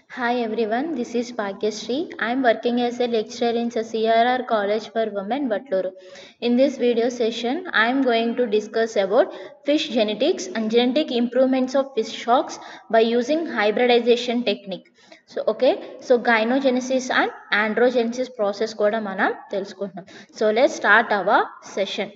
Hi everyone, this is Bhagyashree. I am working as a lecturer in the CRR College for Women, Batluru. In this video session, I am going to discuss about fish genetics and genetic improvements of fish stocks by using hybridization technique. So okay so gynogenesis and androgenesis process కూడా మనం తెలుసుకుంటున్నాం so let start our session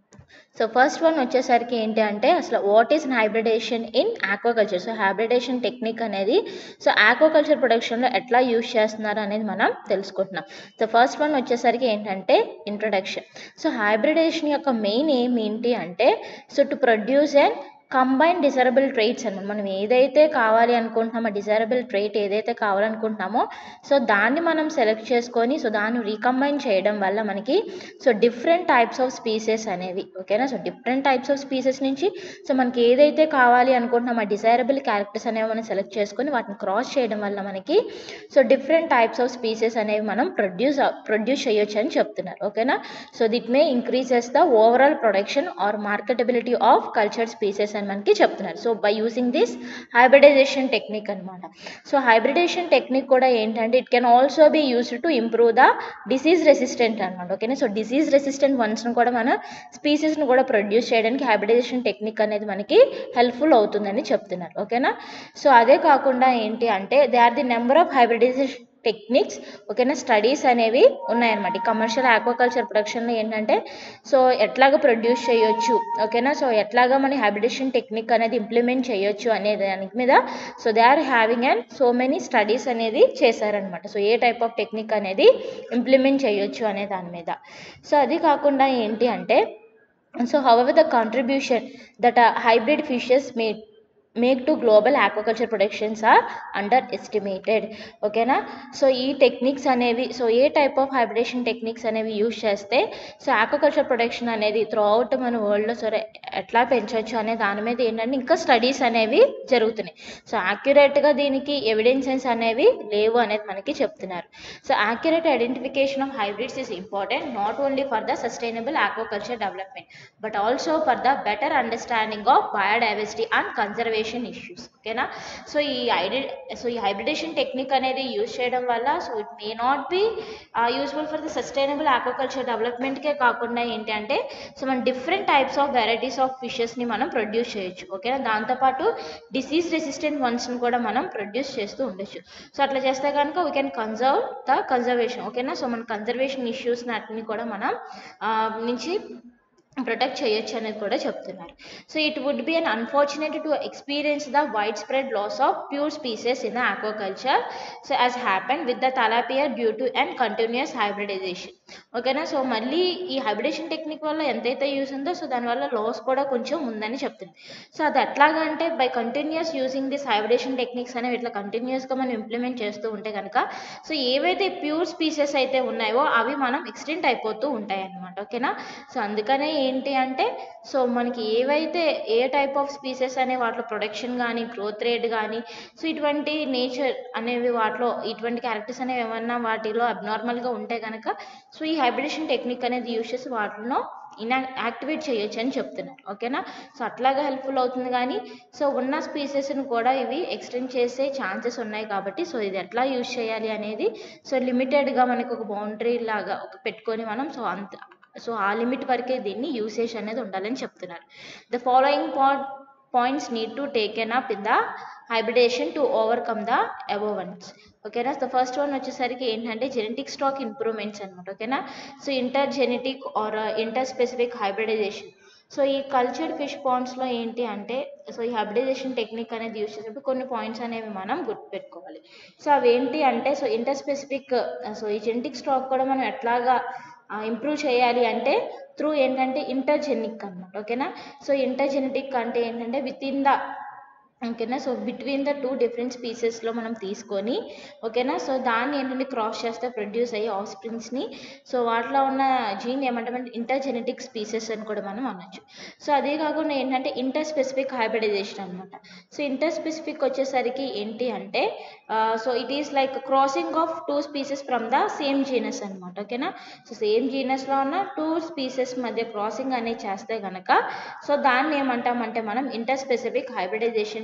so first one వచ్చేసరికి ఏంటి అంటే అసలు what is hybridization in aquaculture so hybridization technique అనేది so aquaculture ప్రొడక్షన్లో ఎట్లా యూజ్ చేస్తున్నారు అనేది మనం తెలుసుకుంటున్నాం సో ఫస్ట్ వన్ వచ్చేసరికి ఏంటంటే ఇంట్రొడక్షన్ సో హైబ్రిడేషన్ యొక్క మెయిన్ ఏం ఏంటి అంటే so to produce and combine desirable traits అనమాట మనం ఏదైతే కావాలి అనుకుంటున్నామో డిజరబుల్ ట్రైట్ ఏదైతే కావాలనుకుంటున్నామో సో దాన్ని మనం సెలెక్ట్ చేసుకొని సో దాన్ని రీకంబైన్ చేయడం వల్ల మనకి so different types of species అనేవి ఓకేనా so different types of species నుంచి సో మనకి ఏదైతే కావాలి అనుకుంటున్నామో ఆ డిజైరబుల్ క్యారెక్టర్స్ అనేవి మనం సెలెక్ట్ చేసుకొని వాటిని క్రాస్ చేయడం వల్ల మనకి so different types of species అనేవి మనం ప్రొడ్యూస్ ప్రొడ్యూస్ చేయొచ్చు అని చెప్తున్నారు ఓకేనా so that may increases the overall production or marketability of culture species అని మనకి చెప్తున్నారు so by using this hybridization technique అనమాట సో హైబ్రిడేషన్ టెక్నిక్ కూడా ఏంటంటే it can also be used to improve the disease resistant అనమాట ఓకేనా so disease resistant వన్స్ను కూడా మన స్పీసెస్ను కూడా ప్రొడ్యూస్ చేయడానికి హైబ్రిడైజేషన్ టెక్నిక్ అనేది మనకి హెల్ప్ఫుల్ అవుతుందని చెప్తున్నారు ఓకేనా సో అదే కాకుండా ఏంటి అంటే they are the number of hybridization techniques ఓకేనా స్టడీస్ అనేవి ఉన్నాయన్నమాట ఈ కమర్షియల్ ఆక్వాకల్చర్ ప్రొడక్షన్లో ఏంటంటే సో ఎట్లాగ ప్రొడ్యూస్ చేయొచ్చు ఓకేనా సో ఎట్లాగా మన హైబ్రిడేషన్ టెక్నిక్ అనేది ఇంప్లిమెంట్ చేయొచ్చు అనే దాని మీద so they are having and so many studies అనేది చేశారనమాట so A type of technique అనేది ఇంప్లిమెంట్ చేయొచ్చు అనే దాని మీద సో అది కాకుండా ఏంటి అంటే so however the contribution that hybrid fishes may make to global aquaculture productions are under estimated ఓకేనా సో ఈ టెక్నిక్స్ అనేవి so A type of hybridization techniques అనేవి యూజ్ చేస్తే సో ఆక్వాకల్చర్ ప్రొడక్షన్ అనేది త్రూ అవుట్ మన వరల్డ్లో సరే ఎట్లా పెంచవచ్చు అనే దాని మీద ఏంటంటే ఇంకా స్టడీస్ అనేవి జరుగుతున్నాయి సో యాక్యురేట్గా దీనికి ఎవిడెన్సెస్ అనేవి లేవు అనేది మనకి చెప్తున్నారు so accurate identification of hybrids is important not only for the sustainable aquaculture development but also for the better understanding of biodiversity and conservation issues ఓకేనా సో ఈ ఐడి సో ఈ హైబ్రిడేషన్ టెక్నిక్ అనేది use చేయడం వల్ల so it may not be useful for the sustainable aquaculture డెవలప్మెంట్కే కాకుండా ఏంటి అంటే సో మనం different types of varieties of ఫిషెస్ని మనం ప్రొడ్యూస్ చేయొచ్చు ఓకేనా దాంతోపాటు డిసీజ్ రెసిస్టెంట్ వన్స్ని కూడా మనం ప్రొడ్యూస్ చేస్తూ ఉండొచ్చు సో అట్లా చేస్తే కనుక we can conserve the conservation ఓకేనా సో మన కన్జర్వేషన్ ఇష్యూస్ అట్ని కూడా మనం నుంచి ప్రొటెక్ట్ చేయొచ్చు అనేది కూడా చెప్తున్నారు so it would be un unfortunate to experience the wide spread loss of pure species in the aquaculture so as happen with the tilapia due to and continuous hybridization ఓకేనా so మళ్ళీ ఈ hybridization technique వల్ల ఎంతైతే use ఉందో so దానివల్ల loss కూడా కొంచెం ఉందని చెప్తుంది సో అది ఎట్లాగా అంటే by continuous using this hybridization techniques అనేవి ఇట్లా కంటిన్యూస్గా మనం ఇంప్లిమెంట్ చేస్తూ ఉంటే కనుక సో ఏవైతే ప్యూర్ స్పీసెస్ అయితే ఉన్నాయో అవి మనం ఎక్స్టెంట్ అయిపోతూ ఉంటాయి అన్నమాట ఓకేనా సో అందుకనే ఏంటి అంటే సో మనకి ఏవైతే ఏ టైప్ ఆఫ్ స్పీసెస్ అనే వాటిలో ప్రొడక్షన్ కానీ గ్రోత్ రేట్ కానీ సో ఇటువంటి నేచర్ అనేవి వాటిలో ఇటువంటి క్యారెక్టర్స్ అనేవి ఏమన్నా వాటిలో అబ్నార్మల్గా ఉంటే కనుక సో ఈ హైబ్రిడేషన్ టెక్నిక్ అనేది యూస్ చేసి వాటిలో ఇనా యాక్టివేట్ చేయొచ్చు అని చెప్తున్నారు ఓకేనా సో అట్లాగా హెల్ప్ఫుల్ అవుతుంది కానీ సో ఉన్న స్పీసెస్ని కూడా ఇవి ఎక్స్టెండ్ చేసే ఛాన్సెస్ ఉన్నాయి కాబట్టి సో ఇది ఎట్లా యూజ్ చేయాలి అనేది సో లిమిటెడ్గా మనకు ఒక బౌండరీ లాగా ఒక పెట్టుకొని మనం సో అంత సో ఆ లిమిట్ వరకే దీన్ని యూసేజ్ అనేది ఉండాలని చెప్తున్నారు the following point points need to taken up in the hybridization to overcome the above ones ఓకేనా సో ఫస్ట్ వన్ వచ్చేసరికి ఏంటంటే జెనెటిక్ స్టాక్ ఇంప్రూవ్మెంట్స్ అనమాట ఓకేనా so inter genetic or inter specific hybridization so ఈ cultured fish పాండ్స్లో ఏంటి అంటే so ఈ హైబ్రిడైజేషన్ టెక్నిక్ అనేది యూస్ చేసినప్పుడు కొన్ని పాయింట్స్ అనేవి మనం గుర్తుపెట్టుకోవాలి సో అవి ఏంటి అంటే సో ఇంటర్ స్పెసిఫిక్ సో ఈ జెనెటిక్ స్టాక్ కూడా మనం ఎట్లాగా ఇంప్రూవ్ చేయాలి అంటే త్రూ ఏంటంటే ఇంటర్జెనిక్ అనమాట ఓకేనా సో ఇంటర్జెనెటిక్ అంటే ఏంటంటే విత్ ఇన్ ద ఓకేనా so between the two different స్పీసెస్లో మనం తీసుకొని ఓకేనా సో దాన్ని ఏంటంటే క్రాస్ చేస్తే ప్రొడ్యూస్ అయ్యే ఆఫ్ స్ప్రింగ్స్ని సో వాటిలో ఉన్న జీన్ ఏమంటామంటే ఇంటర్ జెనెటిక్ స్పీసెస్ అని కూడా మనం అనొచ్చు సో అదే కాకుండా ఏంటంటే ఇంటర్ స్పెసిఫిక్ హైబ్రిడైజేషన్ అనమాట సో ఇంటర్ స్పెసిఫిక్ వచ్చేసరికి ఏంటి అంటే so it is like crossing of two species from the same genus అనమాట ఓకేనా సో సేమ్ జీనస్లో ఉన్న టూ స్పీసెస్ మధ్య క్రాసింగ్ అనేది చేస్తే కనుక సో దాన్ని ఏమంటామంటే మనం ఇంటర్ స్పెసిఫిక్ హైబ్రిడైజేషన్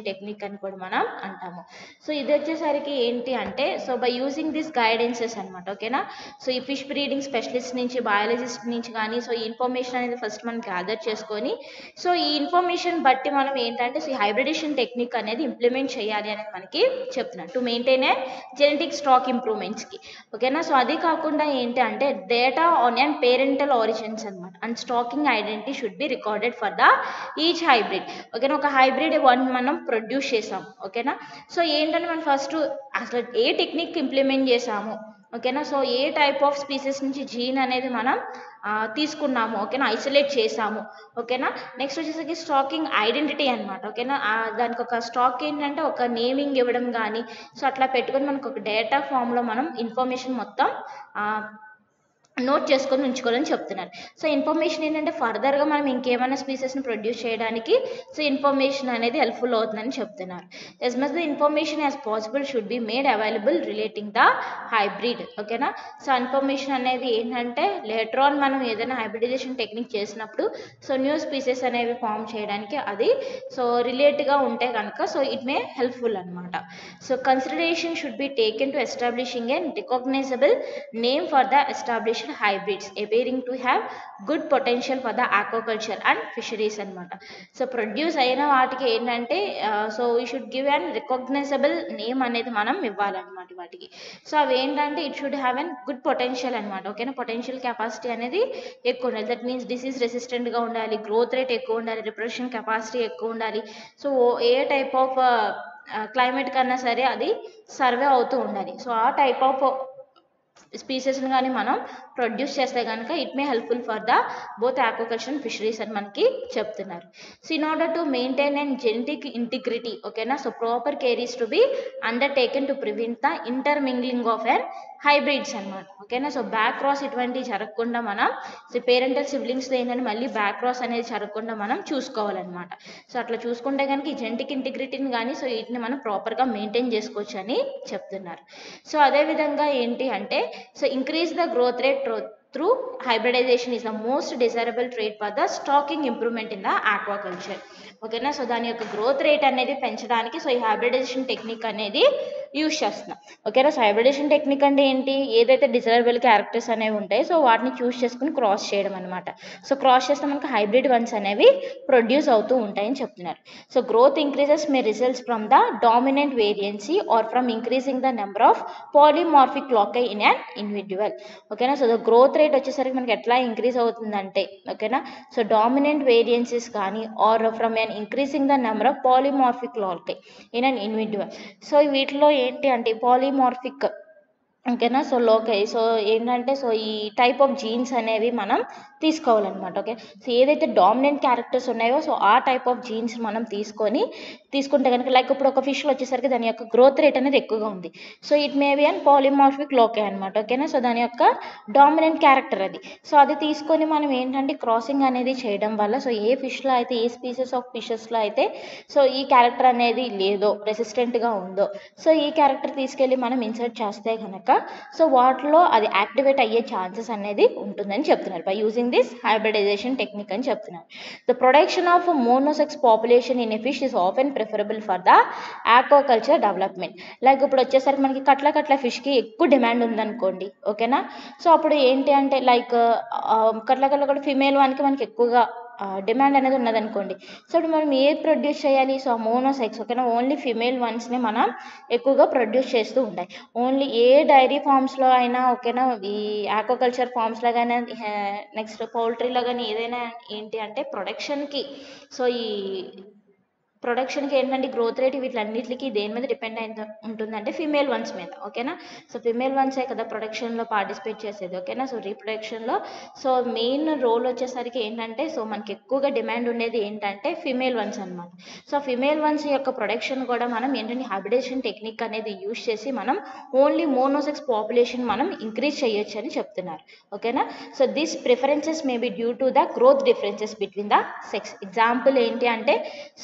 టెక్నిక్ అని కూడా మనం అంటాము సో ఇది వచ్చేసరికి ఏంటి అంటే so by using this guidances అనమాట ఓకేనా సో ఈ ఫిష్ బ్రీడింగ్ స్పెషలిస్ట్ నుంచి బయాలజిస్ట్ నుంచి కానీ సో ఈ ఇన్ఫర్మేషన్ అనేది ఫస్ట్ మనం గ్యాదర్ చేసుకొని సో ఈ ఇన్ఫర్మేషన్ బట్టి మనం ఏంటంటే సో ఈ హైబ్రిడేషన్ టెక్నిక్ అనేది ఇంప్లిమెంట్ చేయాలి అనేది మనకి చెప్తున్నారు to maintain a genetic stock ఇంప్రూవ్మెంట్స్కి ఓకేనా సో అది కాకుండా ఏంటి అంటే data on and parental origins అనమాట and stocking identity should be recorded for the each hybrid ఓకేనా ఒక హైబ్రిడ్ వన్ మనం ప్రొడ్యూస్ చేసాం ఓకేనా సో ఏంటంటే మనం ఫస్ట్ అసలు ఏ టెక్నిక్ ఇంప్లిమెంట్ చేసాము ఓకేనా so A type of species నుంచి జీన్ అనేది మనం ఆ, తీసుకున్నాము ఓకేనా ఐసోలేట్ చేసాము ఓకేనా నెక్స్ట్ వచ్చేసరికి స్టాకింగ్ ఐడెంటిటీ అనమాట ఓకేనా ఆ, దానికి ఒక స్టాక్ ఏంటంటే ఒక నేమింగ్ ఇవ్వడం కానీ సో అట్లా పెట్టుకొని మనకు ఒక డేటా ఫామ్లో మనం ఇన్ఫర్మేషన్ మొత్తం ఆ, నోట్ చేసుకొని ఉంచుకోవాలని చెప్తున్నారు సో ఇన్ఫర్మేషన్ ఏంటంటే ఫర్దర్గా మనం ఇంకేమైనా స్పీసెస్ని ప్రొడ్యూస్ చేయడానికి సో ఇన్ఫర్మేషన్ అనేది హెల్ప్ఫుల్ అవుతుందని చెప్తున్నారు as much the information as possible should be made available relating the hybrid ఓకేనా సో ఇన్ఫర్మేషన్ అనేది ఏంటంటే లేటర్ ఆన్ మనం ఏదైనా హైబ్రిడైజేషన్ టెక్నిక్ చేసినప్పుడు సో న్యూ స్పీసెస్ అనేవి ఫామ్ చేయడానికి అది సో రిలేట్గా ఉంటే కనుక సో ఇట్ మే హెల్ప్ఫుల్ అనమాట so consideration should be taken to establishing an recognizable name for the established hybrids appearing to have good potential for the aquaculture and fisheries అనమాట so produce అయిన వాటికి ఏంటంటే so we should give an recognizable name అనేది మనం ఇవ్వాలన్నమాట వాటికి so అవి ఏంటంటే it should have an good potential అనమాట ఓకేనా పొటెన్షియల్ కెపాసిటీ అనేది ఎక్కువ ఉండాలి దట్ మీన్స్ డిసీజ్ రెసిస్టెంట్గా ఉండాలి గ్రోత్ రేట్ ఎక్కువ ఉండాలి రిప్రొడక్షన్ కెపాసిటీ ఎక్కువ ఉండాలి so A type of climate కన్నా సరే అది సర్వే అవుతూ ఉండాలి సో ఆ టైప్ ఆఫ్ స్పీసెస్ని కానీ మనం ప్రొడ్యూస్ చేస్తే కనుక it may helpful for the both aquaculture and fisheries అని మనకి చెప్తున్నారు so in order to maintain and genetic integrity ఓకేనా so proper care is to be undertaken to prevent the intermingling of and hybrids అనమాట ఓకేనా so back cross ఇటువంటివి జరగకుండా మనం so parental సిబ్లింగ్స్లో ఏంటంటే మళ్ళీ బ్యాక్ క్రాస్ అనేది జరగకుండా మనం చూసుకోవాలన్నమాట సో అట్లా చూసుకుంటే కనుక ఈ జెనెటిక్ ఇంటిగ్రిటీని కానీ సో వీటిని మనం ప్రాపర్గా మెయింటైన్ చేసుకోవచ్చు అని చెప్తున్నారు సో అదేవిధంగా ఏంటి అంటే so increase the growth rate through hybridization is the most desirable trade for the stocking improvement in the aquaculture ఓకేనా సో దాని యొక్క గ్రోత్ రేట్ అనేది పెంచడానికి సో ఈ హైబ్రిడైజేషన్ టెక్నిక్ అనేది యూజ్ చేస్తున్నాం ఓకేనా సో హైబ్రిడేషన్ టెక్నిక్ అంటే ఏంటి ఏదైతే డిజైరబుల్ క్యారెక్టర్స్ అనేవి ఉంటాయి సో వాటిని చూస్ చేసుకుని క్రాస్ చేయడం అనమాట సో క్రాస్ చేస్తే మనకు హైబ్రిడ్ వన్స్ అనేవి ప్రొడ్యూస్ అవుతూ ఉంటాయని చెప్తున్నారు so growth increases may results from the dominant variance or from increasing the number of polymorphic loci in an individual ఓకేనా సో ద గ్రోత్ రేట్ వచ్చేసరికి మనకి ఎట్లా ఇంక్రీజ్ అవుతుందంటే ఓకేనా సో డామినెంట్ వేరియంసెస్ కానీ or from an increasing the number of polymorphic loci in an individual so వీటిలో ఏంటి అంటే పాలిమార్ఫిక్ ఓకేనా సో లోకే సో ఏంటంటే సో ఈ టైప్ ఆఫ్ జీన్స్ అనేవి మనం తీసుకోవాలన్నమాట ఓకే సో ఏదైతే డామినెంట్ క్యారెక్టర్స్ ఉన్నాయో సో ఆ టైప్ ఆఫ్ జీన్స్ మనం తీసుకొని తీసుకుంటే కనుక లైక్ ఇప్పుడు ఒక ఫిష్లో వచ్చేసరికి దాని యొక్క గ్రోత్ రేట్ అనేది ఎక్కువగా ఉంది so it may be an polymorphic loci అనమాట ఓకేనా సో దాని యొక్క డామినెంట్ క్యారెక్టర్ అది సో అది తీసుకొని మనం ఏంటంటే క్రాసింగ్ అనేది చేయడం వల్ల సో ఏ ఫిష్లో అయితే ఏ స్పీసెస్ ఆఫ్ ఫిషెస్లో అయితే సో ఈ క్యారెక్టర్ అనేది లేదో రెసిస్టెంట్గా ఉందో సో ఈ క్యారెక్టర్ తీసుకెళ్ళి మనం ఇన్సర్ట్ చేస్తే కనుక సో వాటిలో అది యాక్టివేట్ అయ్యే ఛాన్సెస్ అనేది ఉంటుందని చెప్తున్నారు by using this hybridization technique అని చెప్తున్నారు the production of monosex population in a fish is often preferable for the aquaculture development like ఇప్పుడు వచ్చేసరికి మనకి కట్ల కట్ల ఫిష్కి ఎక్కువ డిమాండ్ ఉందనుకోండి ఓకేనా సో అప్పుడు ఏంటి అంటే లైక్ కట్ల కట్ల కూడా ఫిమేల్ వానికి మనకి ఎక్కువగా డిమాండ్ అనేది ఉన్నదనుకోండి సో ఇప్పుడు మనం ఏ ప్రొడ్యూస్ చేయాలి సో మోనోసెక్స్ ఓకేనా ఓన్లీ ఫిమేల్ వన్స్ని మనం ఎక్కువగా ప్రొడ్యూస్ చేస్తూ ఉంటాయి ఓన్లీ ఏ డైరీ ఫార్మ్స్లో అయినా ఓకేనా ఈ ఆక్వాకల్చర్ ఫార్మ్స్లో కానీ నెక్స్ట్ పౌల్ట్రీలో కానీ ఏదైనా ఏంటి అంటే ప్రొడక్షన్కి సో ఈ ప్రొడక్షన్కి ఏంటంటే గ్రోత్ రేట్ వీటిలన్నిటికీ దేని మీద డిపెండ్ అయి ఉంటుందంటే ఫిమేల్ వన్స్ మీద ఓకేనా సో ఫిమేల్ వన్సే కదా ప్రొడక్షన్లో పార్టిసిపేట్ చేసేది ఓకేనా సో రీప్రొడక్షన్లో సో మెయిన్ రోల్ వచ్చేసరికి ఏంటంటే సో మనకి ఎక్కువగా డిమాండ్ ఉండేది ఏంటంటే ఫిమేల్ వన్స్ అనమాట సో ఫిమేల్ వన్స్ యొక్క ప్రొడక్షన్ కూడా మనం ఏంటంటే హ్యాబిటేషన్ టెక్నిక్ అనేది యూజ్ చేసి మనం ఓన్లీ మోనోసెక్స్ పాపులేషన్ మనం ఇంక్రీజ్ చేయొచ్చు అని చెప్తున్నారు ఓకేనా so this preferences may be due to the growth differences between the sex example ఏంటి అంటే సో మేల్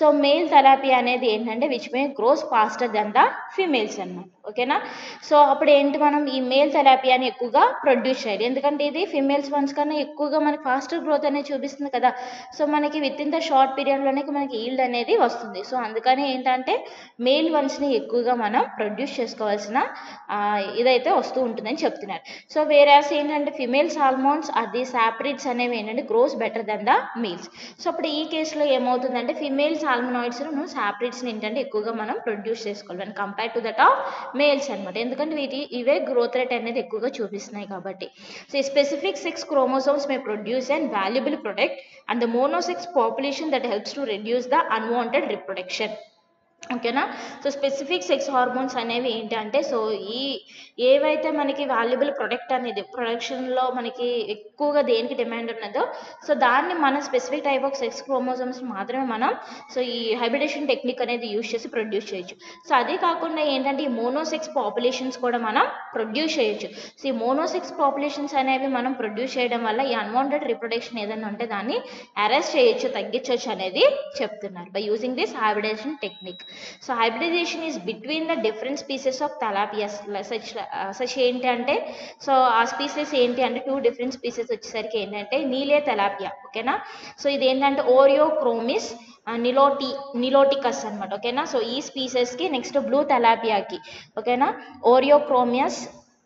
తెలాపియా అనేది ఏంటంటే which may grows faster than the females అన్నమాట ఓకేనా సో అప్పుడు ఏంటి మనం ఈ మేల్ తెలాపియాని ఎక్కువగా ప్రొడ్యూస్ చేయాలి ఎందుకంటే ఇది ఫీమేల్స్ వన్స్ కన్నా ఎక్కువగా మనకి ఫాస్టర్ గ్రోత్ అనేది చూపిస్తుంది కదా సో మనకి విత్ ఇన్ ద షార్ట్ పీరియడ్లోనే మనకి ఈల్డ్ అనేది వస్తుంది సో అందుకని ఏంటంటే మేల్ వన్స్ని ఎక్కువగా మనం ప్రొడ్యూస్ చేసుకోవాల్సిన ఆ, ఇదైతే వస్తూ ఉంటుందని చెప్తున్నారు సో వేరేస్ ఏంటంటే ఫిమేల్స్ హార్మోన్స్ అది సాప్రిడ్స్ అనేవి ఏంటంటే grows better than the males so అప్పుడు ఈ కేసులో ఏమవుతుందంటే ఫిమేల్స్ హార్మోనాయిడ్స్ సాప్రిడ్స్ని ఏంటంటే ఎక్కువగా మనం ప్రొడ్యూస్ చేసుకోవాలి and compare to that of males అనమాట ఎందుకంటే వీటి ఇవే గ్రోత్ రేట్ అనేది ఎక్కువగా చూపిస్తున్నాయి కాబట్టి so specific sex chromosomes may produce and valuable product and the monosex population that helps to reduce the unwanted reproduction ఓకేనా సో స్పెసిఫిక్ సెక్స్ హార్మోన్స్ అనేవి ఏంటంటే సో ఈ ఏవైతే మనకి వాల్యుబుల్ ప్రొడక్ట్ అనేది ప్రొడక్షన్లో మనకి ఎక్కువగా దేనికి డిమాండ్ ఉన్నదో సో దాన్ని మన specific type of sex chromosomes మాత్రమే మనం సో ఈ హైబ్రిడేషన్ టెక్నిక్ అనేది యూజ్ చేసి ప్రొడ్యూస్ చేయొచ్చు సో అదే కాకుండా ఏంటంటే ఈ మోనోసెక్స్ పాపులేషన్స్ కూడా మనం ప్రొడ్యూస్ చేయొచ్చు సో ఈ మోనోసెక్స్ పాపులేషన్స్ అనేవి మనం ప్రొడ్యూస్ చేయడం వల్ల ఈ అన్వాంటెడ్ రిప్రొడక్షన్ ఏదైనా ఉంటే దాన్ని అరెస్ట్ చేయొచ్చు తగ్గించవచ్చు అనేది చెప్తున్నారు by using this hybridization technique so hybridization is between the different species of tilapias such such ఏంటి అంటే సో ఆ స్పీసెస్ ఏంటి అంటే టూ డిఫరెంట్ స్పీసెస్ వచ్చేసరికి ఏంటంటే నీలే తెలాపియా ఓకేనా సో ఇది ఏంటంటే ఓరియో క్రోమిస్ నిలోటి నిలోటికస్ అనమాట ఓకేనా సో ఈ స్పీసెస్కి నెక్స్ట్ బ్లూ తెలాపియాకి ఓకేనా ఓరియో క్రోమియస్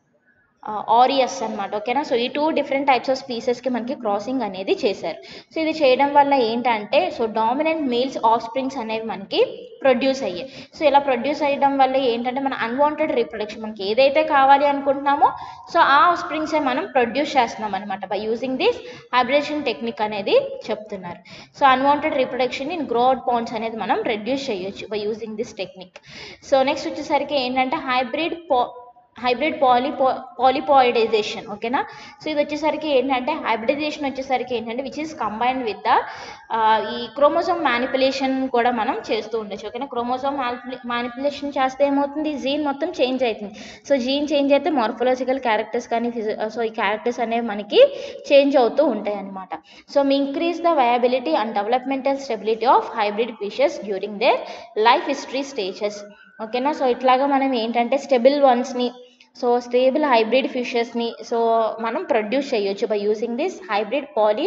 ఆరియస్ అన్నమాట ఓకేనా సో ఈ టూ డిఫరెంట్ టైప్స్ ఆఫ్ స్పీసెస్కి మనకి క్రాసింగ్ అనేది చేశారు సో ఇది చేయడం వల్ల ఏంటంటే so dominant males of springs అనేవి మనకి ప్రొడ్యూస్ అయ్యాయి సో ఇలా ప్రొడ్యూస్ అయ్యడం వల్ల ఏంటంటే మన అన్వాంటెడ్ రీప్రొడక్షన్ మనకి ఏదైతే కావాలి అనుకుంటున్నామో సో ఆ స్ప్రింగ్సే మనం ప్రొడ్యూస్ చేస్తున్నాం అనమాట by using this hybridization technique అనేది చెప్తున్నారు సో అన్వాంటెడ్ రీప్రొడక్షన్ ఇన్ గ్రోడ్ పాయింట్స్ అనేది మనం రెడ్యూస్ చేయొచ్చు by using this technique so next వచ్చేసరికి ఏంటంటే హైబ్రిడ్ పో హైబ్రిడ్ పాలిపో పాలిపాయిడైజేషన్ ఓకేనా సో ఇది వచ్చేసరికి ఏంటంటే హైబ్రిడైజేషన్ వచ్చేసరికి ఏంటంటే which is combined with the ఈ క్రోమోసోమ్ మ్యానిపులేషన్ కూడా మనం చేస్తూ ఉండొచ్చు ఓకేనా క్రోమోసోమ్ మ్యానిపులేషన్ చేస్తే ఏమవుతుంది జీన్ మొత్తం చేంజ్ అవుతుంది సో జీన్ చేంజ్ అయితే మార్ఫోలాజికల్ క్యారెక్టర్స్ కానీ సో ఈ క్యారెక్టర్స్ అనేవి మనకి చేంజ్ అవుతూ ఉంటాయి అన్నమాట so may increase the viability and developmental stability of hybrid fishes during their life history stages ఓకేనా సో ఇట్లాగా మనం ఏంటంటే స్టెబుల్ వన్స్ని సో స్టేబుల్ హైబ్రిడ్ ఫిషెస్ని సో మనం ప్రొడ్యూస్ చేయొచ్చు by using this hybrid 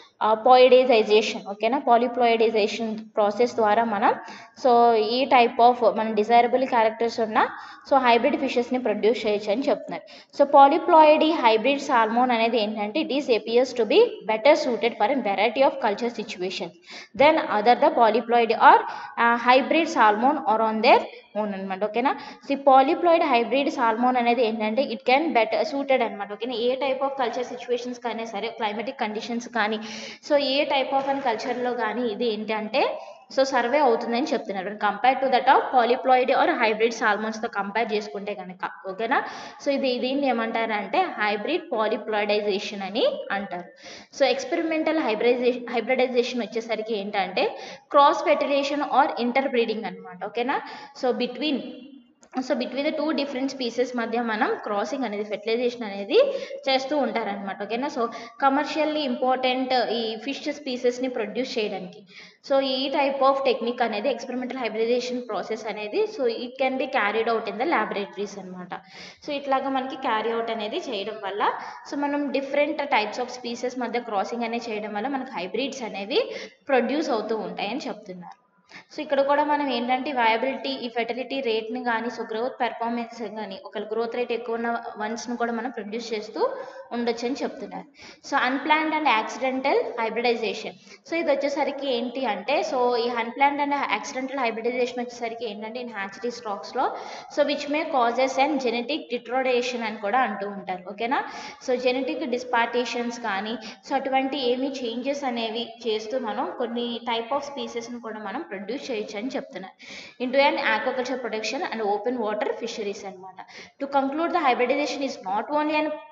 polyploidization ఓకేనా పాలిప్లాయిడైజేషన్ ప్రాసెస్ ద్వారా మనం సో ఈ టైప్ ఆఫ్ మన డిజైరబుల్ క్యారెక్టర్స్ ఉన్న సో హైబ్రిడ్ ఫిషెస్ని ప్రొడ్యూస్ చేయొచ్చు అని చెప్తున్నారు సో పాలిప్లాయిడీ హైబ్రిడ్ సాల్మోన్ అనేది ఏంటంటే it is appears to be better suited for an variety of culture situations than other the polyploid or hybrid salmon or on their own అనమాట ఓకేనా so ఈ polyploid hybrid salmon అనేది ఏంటంటే it can better suited అనమాట ఓకేనా ఏ type of culture situations కానీ సరే క్లైమేటిక్ కండిషన్స్ కానీ సో ఏ టైప్ ఆఫ్ అని కల్చర్లో కానీ ఇది ఏంటంటే సో సర్వే అవుతుందని చెప్తున్నారు compare to that of polyploid or hybrid సాల్మోన్స్తో కంపేర్ చేసుకుంటే కనుక ఓకేనా సో ఇది దీన్ని ఏమంటారంటే హైబ్రిడ్ పాలిప్లాయిడైజేషన్ అని అంటారు సో ఎక్స్పెరిమెంటల్ హైబ్రిడైజేషన్ హైబ్రిడైజేషన్ వచ్చేసరికి ఏంటంటే cross fertilization or interbreeding అనమాట ఓకేనా so between so between the two different species మధ్య మనం క్రాసింగ్ అనేది ఫెర్టిలైజేషన్ అనేది చేస్తూ ఉంటారనమాట ఓకేనా సో కమర్షియల్లీ ఇంపార్టెంట్ ఈ ఫిష్ స్పీసెస్ని ప్రొడ్యూస్ చేయడానికి సో ఈ టైప్ ఆఫ్ టెక్నిక్ అనేది ఎక్స్పెరిమెంటల్ హైబ్రిడైజేషన్ ప్రాసెస్ అనేది so it can be carried out in the laboratories అనమాట సో ఇట్లాగా మనకి క్యారీ అవుట్ అనేది చేయడం వల్ల సో మనం డిఫరెంట్ టైప్స్ ఆఫ్ స్పీసెస్ మధ్య క్రాసింగ్ అనేది చేయడం వల్ల మనకు హైబ్రిడ్స్ అనేవి ప్రొడ్యూస్ అవుతూ ఉంటాయని చెప్తున్నారు సో ఇక్కడ కూడా మనం ఏంటంటే వయబిలిటీ ఈ ఫెర్టిలిటీ రేట్ని కానీ సో గ్రోత్ పెర్ఫార్మెన్స్ కానీ ఒకవేళ గ్రోత్ రేట్ ఎక్కువ ఉన్న వన్స్ను కూడా మనం ప్రొడ్యూస్ చేస్తూ ఉండొచ్చు అని చెప్తున్నారు so unplanned and accidental hybridization so ఇది వచ్చేసరికి ఏంటి అంటే సో ఈ అన్ప్లాన్డ్ అండ్ యాక్సిడెంటల్ హైబ్రిడైజేషన్ వచ్చేసరికి ఏంటంటే ఇన్ హ్యాచరీ స్టాక్స్లో so which may causes and genetic డిట్రోడేషన్ అని కూడా అంటూ ఉంటారు ఓకేనా సో జెనెటిక్ డిస్పార్టేషన్స్ కానీ సో అటువంటి ఏమి చేంజెస్ అనేవి చేస్తూ మనం కొన్ని టైప్ ఆఫ్ స్పీసెస్ని కూడా మనం ప్రొడ్యూస్ చేయొచ్చు అని చెప్తున్నారు into and aquaculture production and open water fisheries అనమాట to conclude the hybridization is not only and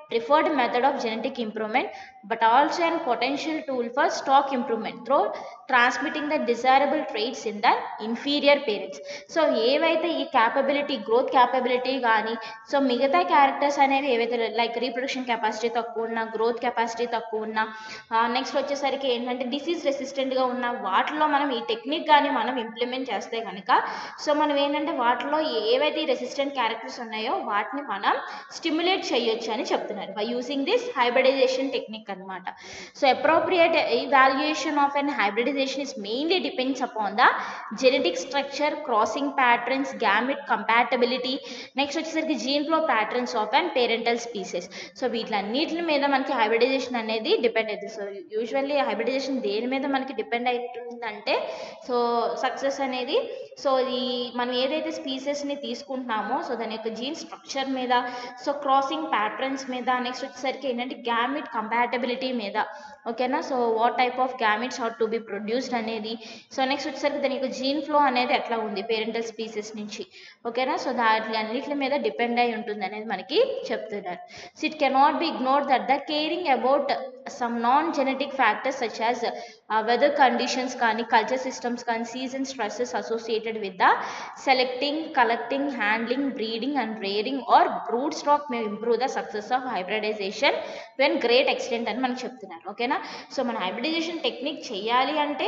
preferred method of genetic improvement but also an potential tool for stock improvement through transmitting the desirable traits in the inferior parents so ఏవైతే ఈ capability growth capability కానీ so మిగతా characters అనేవి ఏవైతే like reproduction capacity తక్కువ ఉన్న growth capacity తక్కువ ఉన్న నెక్స్ట్ వచ్చేసరికి ఏంటంటే డిసీజ్ రెసిస్టెంట్గా ఉన్న వాటిలో మనం ఈ టెక్నిక్ కానీ మనం ఇంప్లిమెంట్ చేస్తే కనుక సో మనం ఏంటంటే వాటిలో ఏవైతే రెసిస్టెంట్ క్యారెక్టర్స్ ఉన్నాయో వాటిని మనం స్టిమ్యులేట్ చేయొచ్చు అని చెప్తున్నారు by using this hybridization technique అనమాట so appropriate evaluation of an hybridization is mainly depends upon the genetic structure crossing patterns gamete compatibility next వచ్చేసరికి gene flow patterns of and parental species so వీటిలన్నిటి మీద మనకి hybridisation అనేది depend అవుతుంది so usually hybridisation దేని మీద మనకి depend అవుతుందంటే సో సక్సెస్ అనేది సో ఈ మనం ఏదైతే స్పీసెస్ని తీసుకుంటున్నామో సో దాని యొక్క జీన్ స్ట్రక్చర్ మీద సో క్రాసింగ్ ప్యాటర్న్స్ మీద నెక్స్ట్ వచ్చేసరికి ఏంటంటే గ్యామిట్ కంపాటబిలిటీ మీద ఓకేనా so what type of gametes are to be produced అనేది సో నెక్స్ట్ వచ్చేసరికి దాని యొక్క జీన్ ఫ్లో అనేది ఎట్లా ఉంది పేరెంటల్ స్పీసెస్ నుంచి ఓకేనా సో దాంట్లో అన్నిటి మీద డిపెండ్ అయి ఉంటుంది అనేది మనకి చెప్తున్నారు so it cannot be ignore that the caring about some non genetic factors such as weather conditions కానీ కల్చర్ సిస్టమ్స్ కానీ season stresses associated with the selecting collecting handling breeding and rearing or brood stock may improve the success of hybridization when great extent అని మనకు చెప్తున్నారు ఓకేనా so మన hybridisation technique చేయాలి అంటే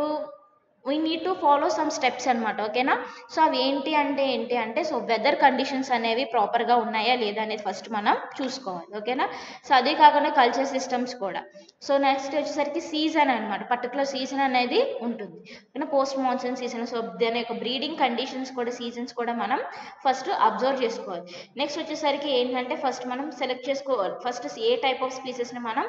we need to follow some steps అనమాట ఓకేనా so అవి ఏంటి అంటే ఏంటి అంటే సో వెదర్ కండిషన్స్ అనేవి ప్రాపర్గా ఉన్నాయా లేదా అనేది ఫస్ట్ మనం చూసుకోవాలి ఓకేనా సో అదే కాకుండా కల్చర్ సిస్టమ్స్ కూడా సో నెక్స్ట్ వచ్చేసరికి సీజన్ అనమాట పర్టికులర్ సీజన్ అనేది ఉంటుంది ఓకేనా పోస్ట్ మాన్సూన్ సీజన్ సో దాని యొక్క బ్రీడింగ్ కండిషన్స్ కూడా సీజన్స్ కూడా మనం ఫస్ట్ అబ్జర్వ్ చేసుకోవాలి నెక్స్ట్ వచ్చేసరికి ఏంటంటే ఫస్ట్ మనం సెలెక్ట్ చేసుకోవాలి ఫస్ట్ ఏ టైప్ ఆఫ్ స్పీసెస్ని మనం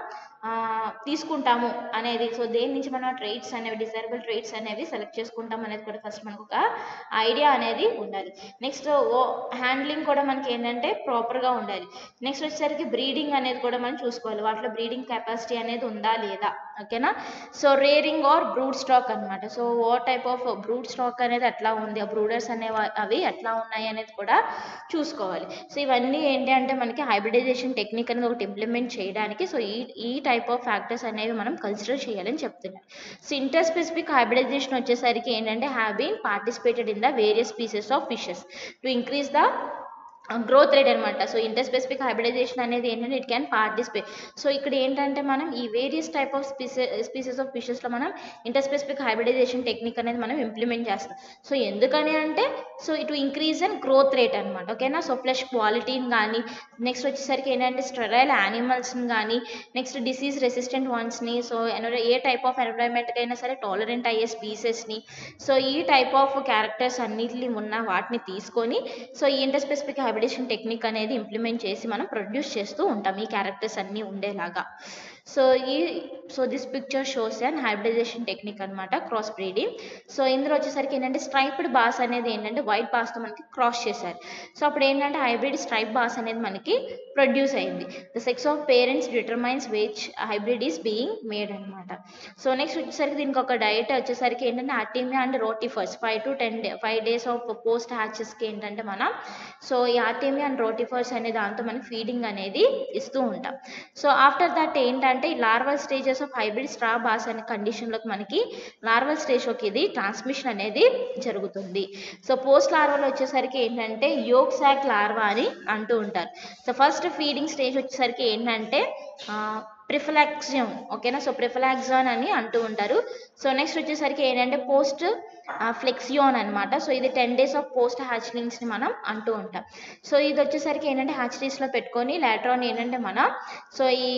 తీసుకుంటాము అనేది సో దేని నుంచి మనం ట్రైట్స్ అనేవి డిజైరబుల్ ట్రైట్స్ అనేవి సెలెక్ట్ చేసుకుంటాం అనేది కూడా ఫస్ట్ మనకు ఒక ఐడియా అనేది ఉండాలి నెక్స్ట్ ఓ హ్యాండ్లింగ్ కూడా మనకి ఏంటంటే ప్రాపర్గా ఉండాలి నెక్స్ట్ వచ్చేసరికి బ్రీడింగ్ అనేది కూడా మనం చూసుకోవాలి వాటిలో బ్రీడింగ్ కెపాసిటీ అనేది ఉందా లేదా ఓకేనా so rearing or brood stock అనమాట సో ఓ టైప్ ఆఫ్ బ్రూడ్ స్టాక్ అనేది ఎట్లా ఉంది ఆ బ్రూడర్స్ అనేవి అవి ఎట్లా ఉన్నాయి అనేది కూడా చూసుకోవాలి సో ఇవన్నీ ఏంటి అంటే మనకి హైబ్రిడైజేషన్ టెక్నిక్ అనేది ఒకటి ఇంప్లిమెంట్ చేయడానికి సో ఈ ఈ టైప్ ఆఫ్ ఫ్యాక్టర్స్ అనేవి మనం కన్సిడర్ చేయాలని చెప్తున్నారు సో ఇంటర్ స్పెసిఫిక్ హైబ్రిడైజేషన్ వచ్చేసరికి ఏంటంటే have been participated in the various species of fishes to increase the growth rate అనమాట సో ఇంటర్ స్పెసిఫిక్ హైబ్రిడైజేషన్ అనేది ఏంటంటే ఇట్ క్యాన్ పార్టిసిపేట్ సో ఇక్కడ ఏంటంటే మనం ఈ various type of species species of ఫిషెస్లో మనం ఇంటర్ స్పెసిఫిక్ హైబ్రిడైజేషన్ టెక్నిక్ అనేది మనం ఇంప్లిమెంట్ చేస్తాం సో ఎందుకని అంటే సో ఇటు ఇంక్రీజ్ అండ్ గ్రోత్ రేట్ అనమాట ఓకేనా సో ఫ్లెష్ క్వాలిటీని కానీ నెక్స్ట్ వచ్చేసరికి ఏంటంటే స్టెరైల్ యానిమల్స్ని కానీ నెక్స్ట్ డిసీజ్ రెసిస్టెంట్ వన్స్ని సో ఏ టైప్ ఆఫ్ ఎన్విరాన్మెంట్కి అయినా సరే టాలరెంట్ అయ్యే స్పీసెస్ని సో ఈ టైప్ ఆఫ్ క్యారెక్టర్స్ అన్నిటిని ఉన్న వాటిని తీసుకొని సో ఈ ఇంటర్ స్పెసిఫిక్ హైబ్రిడేషన్ టెక్నిక్ అనేది ఇంప్లిమెంట్ చేసి మనం ప్రొడ్యూస్ చేస్తూ ఉంటాం ఈ క్యారెక్టర్స్ అన్నీ ఉండేలాగా సో ఈ so this picture shows and hybridization technique అనమాట క్రాస్ బ్రీడింగ్ సో ఇందులో వచ్చేసరికి ఏంటంటే స్ట్రైప్డ్ బాస్ అనేది ఏంటంటే వైట్ బాస్తో మనకి క్రాస్ చేశారు సో అప్పుడు ఏంటంటే హైబ్రిడ్ స్ట్రైప్ బాస్ అనేది మనకి ప్రొడ్యూస్ అయింది the sex of parents determines which hybrid is being made అనమాట సో నెక్స్ట్ వచ్చేసరికి దీనికి ఒక డైట్ వచ్చేసరికి ఏంటంటే artemia and rotifers five to ten day five days of post హ్యాచెస్కి ఏంటంటే మనం సో ఈ ఆర్టీమియా అండ్ రోటిఫర్స్ అనే దాంతో మనం ఫీడింగ్ అనేది ఇస్తూ ఉంటాం సో ఆఫ్టర్ దట్ ఏంటంటే ఈ larval stages of hybrid striped bass అనే కండిషన్లోకి మనకి లార్వల్ స్టేజ్లోకి ఇది ట్రాన్స్మిషన్ అనేది జరుగుతుంది సో పోస్ట్ లార్వల్ వచ్చేసరికి ఏంటంటే యోగ్ సాక్ లార్వా అని అంటూ ఉంటారు సో ఫస్ట్ ఫీడింగ్ స్టేజ్ వచ్చేసరికి ఏంటంటే ప్రిఫలాక్సియం ఓకేనా సో ప్రిఫలాక్సాన్ అని అంటూ ఉంటారు సో నెక్స్ట్ వచ్చేసరికి ఏంటంటే పోస్ట్ ఫ్లెక్సియోన్ అనమాట సో ఇది టెన్ డేస్ ఆఫ్ పోస్ట్ హ్యాచ్లింగ్స్ని మనం అంటూ ఉంటాం సో ఇది వచ్చేసరికి ఏంటంటే హ్యాచరీస్లో పెట్టుకొని లాట్రాన్ ఏంటంటే మనం సో ఈ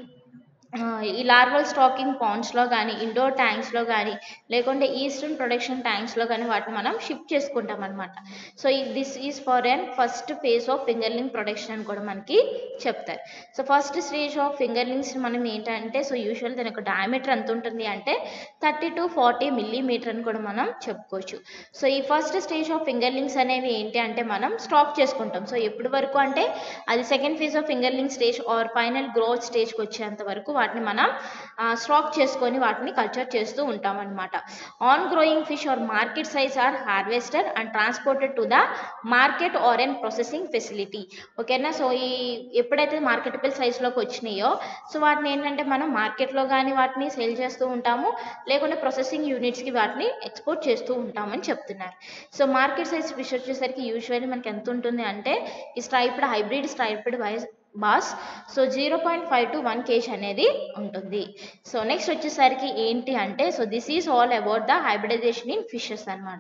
ఈ లార్వల్ స్టాకింగ్ పాండ్స్లో కానీ ఇండోర్ ట్యాంక్స్లో కానీ లేకుంటే ఈస్టర్న్ ప్రొడక్షన్ ట్యాంక్స్లో కానీ వాటిని మనం షిఫ్ట్ చేసుకుంటాం అనమాట సో ఈ this is for and first phase of fingerling production అని కూడా మనకి చెప్తారు so first stage of fingerlings మనం ఏంటంటే సో యూజువల్ దాని యొక్క డయామీటర్ ఎంత ఉంటుంది అంటే థర్టీ టు ఫార్టీ మిల్లీమీటర్ అని కూడా మనం చెప్పుకోవచ్చు సో ఈ ఫస్ట్ స్టేజ్ ఆఫ్ ఫింగర్లింగ్స్ అనేవి ఏంటి అంటే మనం స్టాప్ చేసుకుంటాం సో ఎప్పటి వరకు అంటే అది second phase of fingerling stage or final growth స్టేజ్కి వచ్చేంత వరకు వాటిని మనం స్టాక్ చేసుకొని వాటిని కల్చర్ చేస్తూ ఉంటాం అనమాట on growing fish or market size or harvested and transported to the market or and processing facility ఓకేనా సో ఈ ఎప్పుడైతే మార్కెటబుల్ సైజ్లోకి వచ్చినాయో సో వాటిని ఏంటంటే మనం మార్కెట్లో కానీ వాటిని సేల్ చేస్తూ ఉంటాము లేకుంటే ప్రాసెసింగ్ యూనిట్స్కి వాటిని ఎక్స్పోర్ట్ చేస్తూ ఉంటామని చెప్తున్నారు సో మార్కెట్ సైజ్ ఫిష్ వచ్చేసరికి యూజువల్లీ మనకి ఎంత ఉంటుంది అంటే ఈ striped hybrid striped wise bass so zero point five to one KG అనేది ఉంటుంది సో నెక్స్ట్ వచ్చేసరికి ఏంటి అంటే so this is all about the hybridization in fishes అనమాట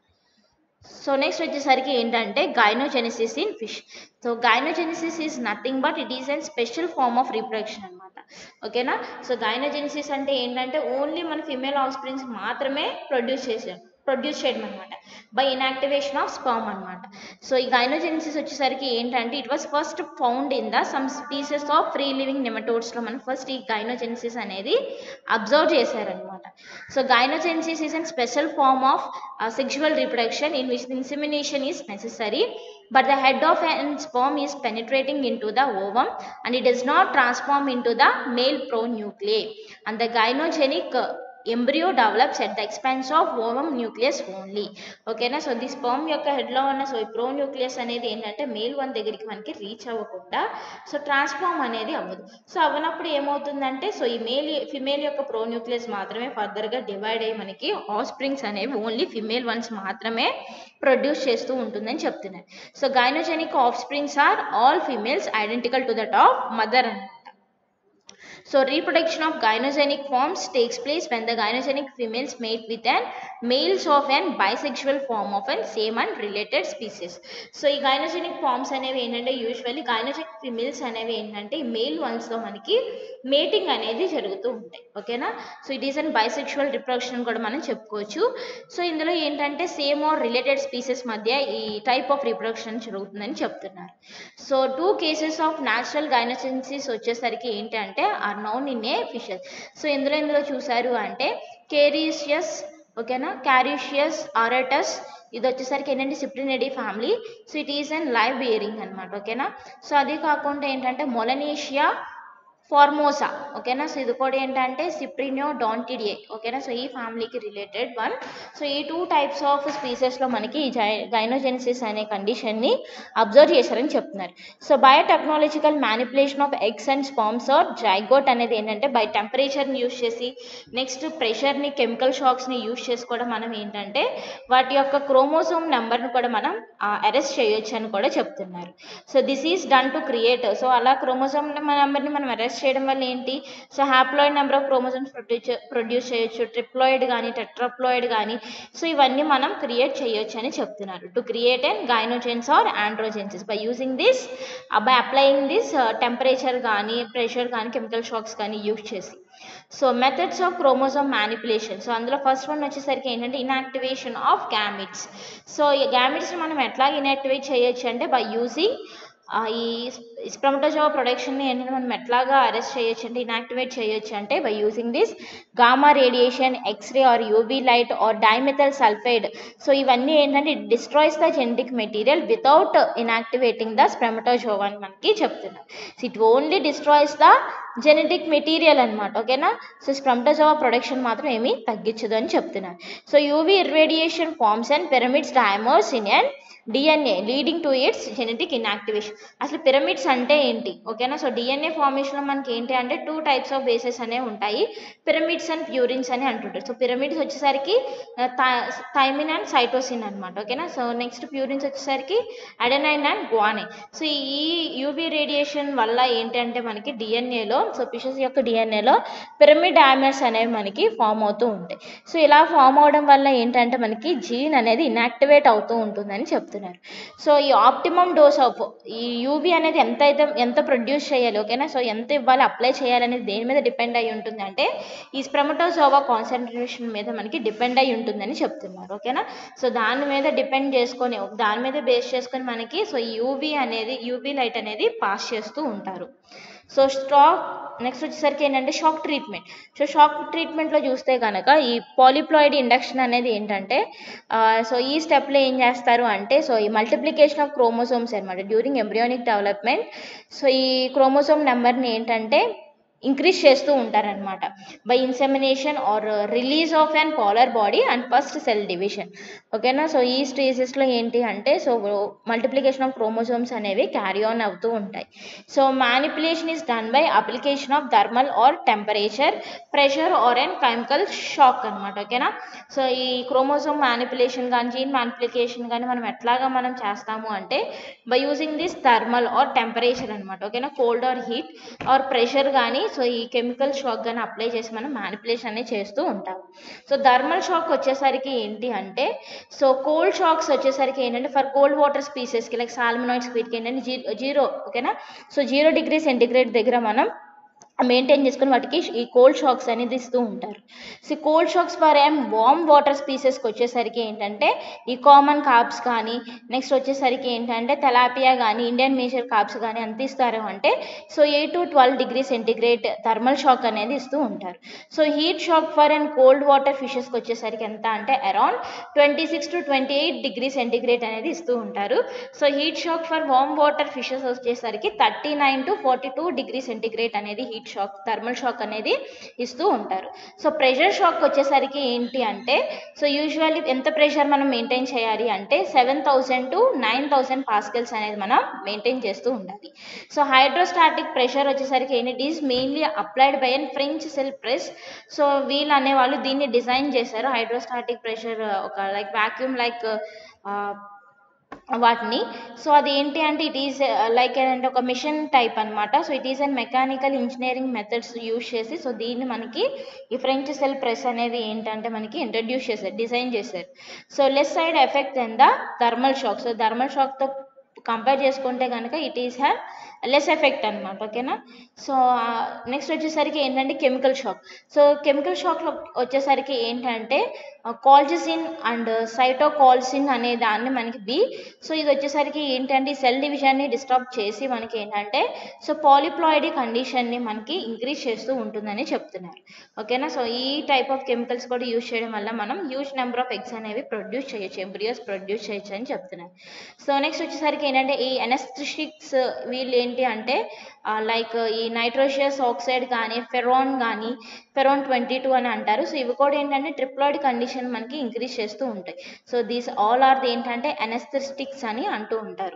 సో నెక్స్ట్ వచ్చేసరికి ఏంటంటే gynogenesis in fish so gynogenesis is nothing but it is and special form of reproduction అనమాట ఓకేనా సో గైనోజెనిసిస్ అంటే ఏంటంటే ఓన్లీ మన ఫిమేల్ ఆఫ్ స్ప్రింగ్స్ మాత్రమే produce చేసాం ప్రొడ్యూస్ చేయడం అనమాట బై ఇన్యాక్టివేషన్ ఆఫ్ స్పర్మ్ అనమాట సో ఈ గైనోజెనిసిస్ వచ్చేసరికి ఏంటంటే it was first found in the some species of free living నెమటోడ్స్లో మనం ఫస్ట్ ఈ గైనోజెనిసిస్ అనేది అబ్జర్వ్ చేశారనమాట so gynogenesis is an special form of sexual reproduction in which insemination is necessary but the head of an sperm is penetrating into the ovum and it does not transform into the male pronuclei and the gynogenic uh, embryo develops at the expense of ovum nucleus only ఓకేనా so the sperm యొక్క హెడ్లో ఉన్న so ఈ pro nucleus అనేది ఏంటంటే male one దగ్గరికి మనకి reach అవ్వకుండా సో ట్రాన్స్ఫార్మ్ అనేది అవ్వదు సో అవ్వనప్పుడు ఏమవుతుందంటే సో ఈ మేల్ ఫిమేల్ యొక్క ప్రో న్యూక్లియస్ మాత్రమే ఫర్దర్గా డివైడ్ అయ్యి మనకి ఆఫ్ స్ప్రింగ్స్ అనేవి ఓన్లీ ఫిమేల్ వన్స్ మాత్రమే ప్రొడ్యూస్ చేస్తూ ఉంటుందని చెప్తున్నారు so gynogenic offsprings are all females identical to that of mother అనమాట So reproduction of gynogenic forms takes place when the gynogenic females mate with an males of an bisexual form of an same and related species. So ఈ gynogenic forms అనేవి ఏంటంటే usually గైనోజెనిక్ females అనేవి ఏంటంటే ఈ male వన్స్లో మనకి mating అనేది జరుగుతూ ఉంటాయి ఓకేనా so it is and bisexual reproduction కూడా మనం చెప్పుకోవచ్చు సో ఇందులో ఏంటంటే సేమ్ ఆర్ రిలేటెడ్ స్పీసెస్ మధ్య ఈ టైప్ ఆఫ్ రిప్రొడక్షన్ జరుగుతుందని చెప్తున్నారు so two cases of natural gynogenesis వచ్చేసరికి ఏంటి అంటే are known in a fishes so ఇందులో ఇందులో చూసారు అంటే కేరీషియస్ ఓకేనా క్యారీషియస్ ఆరటస్ ఇది వచ్చేసరికి ఏంటంటే Cyprinidae family so it is and live bearing అనమాట ఓకేనా సో అది కాకుండా ఏంటంటే మొలనేషియా ఫార్మోసా ఓకేనా సో ఇది కూడా ఏంటంటే సిప్రినియో డాంటిడియే ఓకేనా సో ఈ ఫ్యామిలీకి రిలేటెడ్ వన్ సో ఈ టూ టైప్స్ ఆఫ్ స్పీసెస్లో మనకి ఈ జై గైనోజెనిసిస్ అనే కండిషన్ని అబ్జర్వ్ చేశారని చెప్తున్నారు so biotechnological manipulation of eggs and sperms or zygote అనేది ఏంటంటే బై టెంపరేచర్ని యూస్ చేసి నెక్స్ట్ ప్రెషర్ని కెమికల్ షాక్స్ని యూస్ చేసి కూడా మనం ఏంటంటే వాటి యొక్క క్రోమోసోమ్ నెంబర్ని కూడా మనం అరెస్ట్ చేయొచ్చు అని కూడా చెప్తున్నారు so this is done to create so అలా క్రోమోసోమ్ నెంబర్ని మనం అరెస్ట్ చేయడం వల్ల ఏంటి so haploid number of chromosomes produce produce చేయొచ్చు ట్రిప్లాయిడ్ కానీ టెట్రాప్లాయిడ్ కానీ సో ఇవన్నీ మనం క్రియేట్ చేయొచ్చు అని చెప్తున్నారు to create and gynogens or androgenesis by using this by applying this temperature కానీ ప్రెషర్ కానీ కెమికల్ షాక్స్ కానీ యూజ్ చేసి so methods of chromosome manipulation so అందులో ఫస్ట్ వన్ వచ్చేసరికి ఏంటంటే ఇన్యాక్టివేషన్ ఆఫ్ గ్యామిట్స్ సో ఈ గ్యామిట్స్ని మనం ఎట్లా ఇన్యాక్టివేట్ చేయొచ్చు అంటే బై యూజింగ్ ఈ స్ప్రమటోజోవా ప్రొడక్షన్ని ఏంటంటే మనం ఎట్లాగా అరెస్ట్ చేయొచ్చు అంటే ఇన్యాక్టివేట్ చేయొచ్చు అంటే by using this gamma radiation X ray or UV light or dimethyl sulphide so ఇవన్నీ ఏంటంటే it destroys the genetic material without inactivating the spermatozoa అని మనకి చెప్తున్నారు so it only destroys the genetic material అనమాట ఓకేనా సో స్ప్రమటోజోవా ప్రొడక్షన్ మాత్రం ఏమీ తగ్గించదు అని చెప్తున్నారు so UV irradiation forms and pyrimidines dimers in and DNA leading to its genetic inactivation అసలు పిరమిడ్స్ అంటే ఏంటి ఓకేనా సో డిఎన్ఏ ఫార్మేషన్లో మనకి ఏంటి అంటే టూ టైప్స్ ఆఫ్ బేసెస్ అనేవి ఉంటాయి పిరమిడ్స్ అండ్ ప్యూరిన్స్ అని అంటుంటారు సో పిరమిడ్స్ వచ్చేసరికి థైమిన్ అండ్ సైటోసిన్ అనమాట ఓకేనా సో నెక్స్ట్ ప్యూరిన్స్ వచ్చేసరికి అడెనైన్ అండ్ గ్వానైన్ సో ఈ యూవీ రేడియేషన్ వల్ల ఏంటంటే మనకి డిఎన్ఏలో సో ఫిషెస్ యొక్క డిఎన్ఏలో పిరమిడ్ డయామర్స్ అనేవి మనకి ఫామ్ అవుతూ ఉంటాయి సో ఇలా ఫామ్ అవడం వల్ల ఏంటంటే మనకి జీన్ అనేది ఇన్యాక్టివేట్ అవుతూ ఉంటుందని చెప్తున్నారు సో ఈ ఆప్టిమమ్ డోస్ ఆఫ్ ఈ యూవీ అనేది ఎంత అయితే ఎంత ప్రొడ్యూస్ చేయాలి ఓకేనా సో ఎంత ఇవ్వాలి అప్లై చేయాలనేది దేని మీద డిపెండ్ అయి ఉంటుంది అంటే ఈ స్ప్రమటోజోవా కాన్సన్ట్రేషన్ మీద మనకి డిపెండ్ అయి ఉంటుందని చెప్తున్నారు ఓకేనా సో దాని మీద డిపెండ్ చేసుకొని దాని మీద బేస్ చేసుకొని మనకి సో యూవీ అనేది యూవీ లైట్ అనేది పాస్ చేస్తూ ఉంటారు సో స్టాక్ నెక్స్ట్ వచ్చేసరికి ఏంటంటే షాక్ ట్రీట్మెంట్ సో షాక్ ట్రీట్మెంట్లో చూస్తే కనుక ఈ పాలిప్లాయిడ్ ఇండక్షన్ అనేది ఏంటంటే సో ఈ స్టెప్లో ఏం చేస్తారు అంటే సో ఈ మల్టిప్లికేషన్ ఆఫ్ క్రోమోసోమ్స్ అనమాట డ్యూరింగ్ ఎంబ్రియోనిక్ డెవలప్మెంట్ సో ఈ క్రోమోసోమ్ నెంబర్ని ఏంటంటే ఇంక్రీజ్ చేస్తూ ఉంటారనమాట by insemination or release of an polar body and first cell division ఓకేనా సో ఈ స్టేజెస్లో ఏంటి అంటే సో మల్టిప్లికేషన్ ఆఫ్ క్రోమోజోమ్స్ అనేవి క్యారీ ఆన్ అవుతూ ఉంటాయి so manipulation is done by application of thermal or temperature pressure or and chemical shock అనమాట ఓకేనా సో ఈ క్రోమోజోమ్ మ్యానిపులేషన్ కానీ జీన్ మ్యానిపులికేషన్ కానీ మనం ఎట్లాగా మనం చేస్తాము అంటే by using this thermal or temperature అనమాట ఓకేనా cold or heat or pressure కానీ సో ఈ కెమికల్ షాక్ కానీ అప్లై చేసి మనం మ్యానిపులేషన్ అనేది చేస్తూ ఉంటాం సో థర్మల్ షాక్ వచ్చేసరికి ఏంటి అంటే సో కోల్డ్ షాక్స్ వచ్చేసరికి ఏంటంటే ఫర్ కోల్డ్ వాటర్ స్పీసెస్కి లైక్ సాల్మనాయిడ్స్ వీటికి ఏంటంటే జీరో జీరో ఓకేనా సో జీరో డిగ్రీ సెంటిగ్రేడ్ దగ్గర మనం మెయింటైన్ చేసుకుని వాటికి ఈ కోల్డ్ షాక్స్ అనేది ఇస్తూ ఉంటారు సో కోల్డ్ షాక్స్ ఫర్ ఏం వామ్ వాటర్ స్పీసెస్కి వచ్చేసరికి ఏంటంటే ఈ కామన్ కాప్స్ కానీ నెక్స్ట్ వచ్చేసరికి ఏంటంటే తెలాపియా కానీ ఇండియన్ మేజర్ కాప్స్ కానీ ఎంత ఇస్తారు అంటే so eight to twelve degree centigrade thermal shock అనేది ఇస్తూ ఉంటారు so heat shock for and cold water ఫిషెస్కి వచ్చేసరికి ఎంత అంటే around twenty six to twenty eight degree centigrade అనేది ఇస్తూ ఉంటారు so heat shock for warm water fishes వచ్చేసరికి thirty nine to forty two degree centigrade అనేది హీట్ షాక్ థర్మల్ షాక్ అనేది ఇస్తూ ఉంటారు సో ప్రెషర్ షాక్ వచ్చేసరికి ఏంటి అంటే సో యూజువల్లీ ఎంత ప్రెషర్ మనం మెయింటైన్ చేయాలి అంటే seven thousand to nine thousand pascals అనేది మనం మెయింటైన్ చేస్తూ ఉండాలి సో హైడ్రోస్టాటిక్ ప్రెషర్ వచ్చేసరికి ఏంటి it is mainly applied by an French cell press so వీళ్ళు అనేవాళ్ళు దీన్ని డిజైన్ చేశారు హైడ్రోస్టాటిక్ ప్రెషర్ ఒక లైక్ వాక్యూమ్ లైక్ వాటిని సో అది ఏంటి అంటే ఇట్ ఈస్ లైక్ ఏంటంటే ఒక మిషన్ టైప్ అనమాట so it is and mechanical engineering methods use చేసి సో దీన్ని మనకి ఈ ఫ్రెంచ్ సెల్ ప్రెస్ అనేది ఏంటంటే మనకి ఇంట్రడ్యూస్ చేశారు డిజైన్ చేశారు so less side effect then the thermal shock so thermal షాక్తో కంపేర్ చేసుకుంటే కనుక it is have less effect అనమాట ఓకేనా సో నెక్స్ట్ వచ్చేసరికి ఏంటంటే కెమికల్ షాక్ సో కెమికల్ షాక్లో వచ్చేసరికి ఏంటంటే కాల్జిసిన్ అండ్ సైటోకాల్సిన్ అనే దాన్ని మనకి బి సో ఇది వచ్చేసరికి ఏంటంటే సెల్ డివిజన్ని డిస్టర్బ్ చేసి మనకి ఏంటంటే సో పాలిప్లాయిడీ కండిషన్ని మనకి ఇంక్రీజ్ చేస్తూ ఉంటుందని చెప్తున్నారు ఓకేనా సో ఈ టైప్ ఆఫ్ కెమికల్స్ కూడా యూజ్ చేయడం వల్ల మనం హ్యూజ్ నెంబర్ ఆఫ్ ఎగ్స్ అనేవి ప్రొడ్యూస్ చేయొచ్చు ఎంబ్రియోస్ ప్రొడ్యూస్ చేయొచ్చు అని చెప్తున్నారు సో నెక్స్ట్ వచ్చేసరికి ఏంటంటే ఈ ఎనస్థెటిక్స్ వీళ్ళు ఏంటి అంటే లైక్ ఈ నైట్రోషియస్ ఆక్సైడ్ కానీ ఫెరాన్ కానీ ఫెరాన్ ట్వంటీ టూ అని అంటారు సో ఇవి కూడా ఏంటంటే ట్రిప్లాయిడ్ కండిషన్ మనకి ఇంక్రీజ్ చేస్తూ ఉంటాయి సో దీస్ ఆల్ ఆర్ ఏంటంటే ఎనస్థెటిక్స్ అని అంటూ ఉంటారు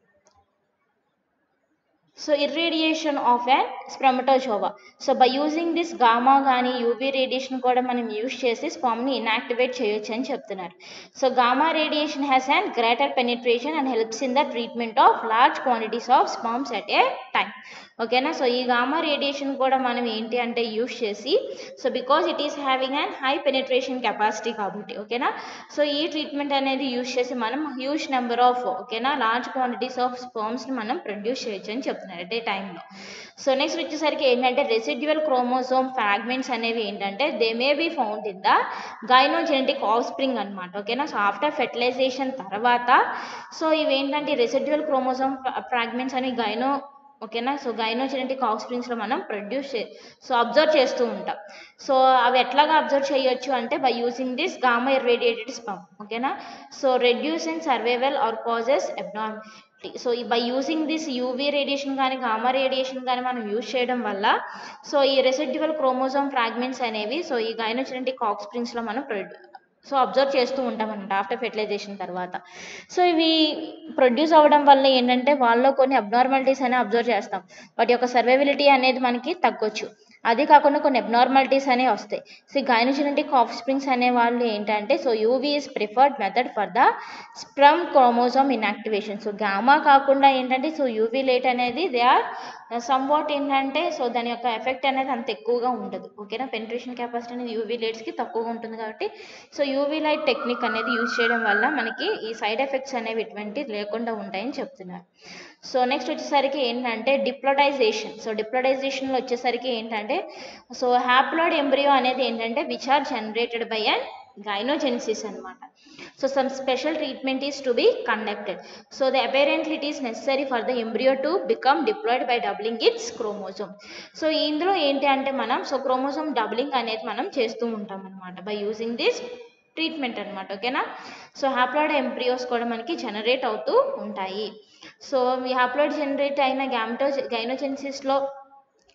so irradiation of an spermatozoa so by using this gamma కానీ యూవీ రేడియేషన్ కూడా మనం యూజ్ చేసి స్పామ్ని ఇన్యాక్టివేట్ చేయొచ్చు అని చెప్తున్నారు so gamma radiation has and greater penetration and helps in the treatment of large quantities of sperms at a time ఓకేనా so ఈ గామా రేడియేషన్ కూడా మనం ఏంటి అంటే యూజ్ చేసి so because it is having and high penetration capacity కాబట్టి ఓకేనా so ఈ ట్రీట్మెంట్ అనేది యూజ్ చేసి మనం హ్యూజ్ నెంబర్ ఆఫ్ ఓకేనా లార్జ్ క్వాంటిటీస్ ఆఫ్ స్పర్మ్స్ని మనం ప్రొడ్యూస్ చేయొచ్చు అని చెప్తున్నారు అట్ ఏ టైంలో సో నెక్స్ట్ వచ్చేసరికి ఏంటంటే రెసిడ్యువల్ క్రోమోజోమ్ ఫ్రాగ్మెంట్స్ అనేవి ఏంటంటే they may be found in the gynogenetic offspring అనమాట ఓకేనా సో ఆఫ్టర్ ఫెర్టిలైజేషన్ తర్వాత సో ఇవి ఏంటంటే రెసిడ్యువల్ క్రోమోజోమ్ ఫ్రాగ్మెంట్స్ అని గైనో ఓకేనా సో గైనోజెనెటిక్ ఆఫ్ స్ప్రింగ్స్లో మనం ప్రొడ్యూస్ చే సో అబ్జర్వ్ చేస్తూ ఉంటాం సో అవి ఎట్లాగా అబ్జర్వ్ చేయొచ్చు అంటే by using this gamma irradiated sperm ఓకేనా so reduce in survival or causes abnormity so by using this UV radiation కానీ గామా రేడియేషన్ కానీ మనం యూజ్ చేయడం వల్ల సో ఈ రెసిడ్యువల్ క్రోమోజోమ్ ఫ్రాగ్మెంట్స్ అనేవి సో ఈ గైనోజెనెటిక్ ఆఫ్ స్ప్రింగ్స్లో మనం ప్రొడ్యూ సో అబ్జర్వ్ చేస్తూ ఉంటాం అనమాట ఆఫ్టర్ ఫెర్టిలైజేషన్ తర్వాత సో ఇవి ప్రొడ్యూస్ అవ్వడం వల్ల ఏంటంటే వాళ్ళలో కొన్ని అబ్నార్మాలిటీస్ అనేవి అబ్జర్వ్ చేస్తాం వాటి యొక్క సర్వైబిలిటీ అనేది మనకి తగ్గొచ్చు అది కాకుండా కొన్ని అబ్నార్మాలిటీస్ అనేవి వస్తాయి సో గైనోజెనెటిక్ ఆఫ్ స్ప్రింగ్స్ అనే వాళ్ళు ఏంటంటే so UV is preferred method for the sperm chromosome inactivation so gamma కాకుండా ఏంటంటే సో యూవీ లేట్ అనేది దే ఆర్ సమ్వాట్ ఏంటంటే సో దాని యొక్క ఎఫెక్ట్ అనేది అంత ఎక్కువగా ఉండదు ఓకేనా పెనిట్రేషన్ కెపాసిటీ అనేది యూవీ లైట్స్కి తక్కువగా ఉంటుంది కాబట్టి సో యూవీ లైట్ టెక్నిక్ అనేది యూజ్ చేయడం వల్ల మనకి ఈ సైడ్ ఎఫెక్ట్స్ అనేవి ఎటువంటి లేకుండా ఉంటాయని చెప్తున్నారు సో నెక్స్ట్ వచ్చేసరికి ఏంటంటే డిప్లొటైజేషన్ సో డిప్లొటైజేషన్లో వచ్చేసరికి ఏంటంటే సో హ్యాప్లాయిడ్ ఎంబ్రియో అనేది ఏంటంటే which are generated by and gynogenesis అనమాట so some special treatment is to be conducted so the apparently it is necessary for the embryo to become diploid by doubling its chromosome so ఇందులో ఏంటి అంటే మనం so chromosome doubling అనేది మనం చేస్తూ ఉంటాం అనమాట బై యూజింగ్ దిస్ ట్రీట్మెంట్ అనమాట ఓకేనా సో హ్యాప్లాయిడ్ ఎంబ్రియోస్ కూడా మనకి జనరేట్ అవుతూ ఉంటాయి సో ఈ హ్యాప్లాయిడ్ జనరేట్ అయిన గ్యామిటో గైనోజెన్సిస్లో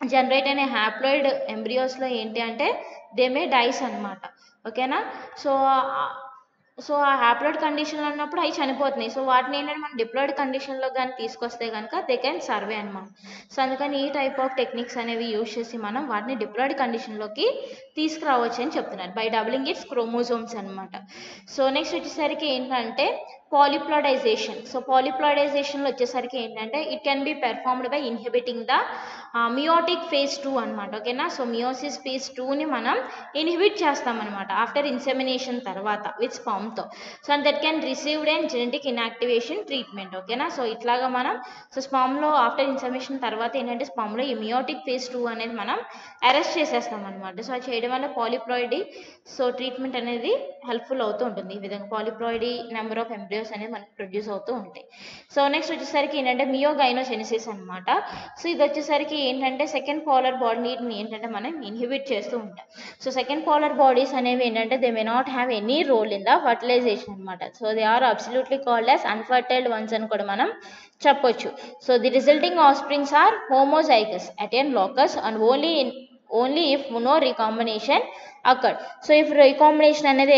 జనరేట్ అయిన హ్యాప్లాయిడ్ ఎంబ్రియోస్లో ఏంటి అంటే దే మే డైస్ అనమాట ఓకేనా సో సో ఆ హ్యాప్లాయిడ్ కండిషన్లో ఉన్నప్పుడు అవి చనిపోతున్నాయి సో వాటిని ఏంటంటే మనం డిప్లాయిడ్ కండిషన్లో కానీ తీసుకొస్తే కనుక దే కెన్ సర్వే అనమాట సో అందుకని ఈ టైప్ ఆఫ్ టెక్నిక్స్ అనేవి యూజ్ చేసి మనం వాటిని డిప్లాయిడ్ కండిషన్లోకి తీసుకురావచ్చు అని చెప్తున్నారు బై డబులింగ్ ఇట్స్ క్రోమోజోమ్స్ అనమాట సో నెక్స్ట్ వచ్చేసరికి ఏంటంటే పాలిప్లాడైజేషన్ సో పాలిప్లాడైజేషన్లో వచ్చేసరికి ఏంటంటే it can be performed by inhibiting the meiotic phase two అనమాట ఓకేనా సో మియోసిస్ ఫేజ్ టూని మనం ఇన్హిబిట్ చేస్తామన్నమాట ఆఫ్టర్ ఇన్సెమినేషన్ తర్వాత విత్ స్పామ్తో so and that can received and genetic inactivation treatment ఓకేనా సో ఇట్లాగా మనం సో స్పామ్లో ఆఫ్టర్ ఇన్సెమినేషన్ తర్వాత ఏంటంటే స్పామ్లో ఈ మియోటిక్ ఫేజ్ టూ అనేది మనం అరెస్ట్ చేసేస్తాం అనమాట సో అది చేయడం వల్ల పాలిప్లాయిడీ సో ట్రీట్మెంట్ అనేది హెల్ప్ఫుల్ అవుతూ ఉంటుంది ఈ విధంగా పాలిప్లాయిడీ నెంబర్ ఆఫ్ ఎంబ్రియోస్ అనేది మనకి ప్రొడ్యూస్ అవుతూ ఉంటాయి సో నెక్స్ట్ వచ్చేసరికి ఏంటంటే మియోగైనోజెనిసిస్ అనమాట సో ఇది వచ్చేసరికి ఏంటంటే సెకండ్ పోలర్ బాడీని ఏంటంటే మనం ఇన్హిబిట్ చేస్తూ ఉంటాం సో సెకండ్ పోలర్ బాడీస్ అనేవి ఏంటంటే they may not have any role in the fertilization అనమాట so they are absolutely called as unfertilized ones అని కూడా మనం చెప్పొచ్చు so the resulting offsprings are homozygous at an locus and only in only if no recombination అక్కడ so if recombination అనేది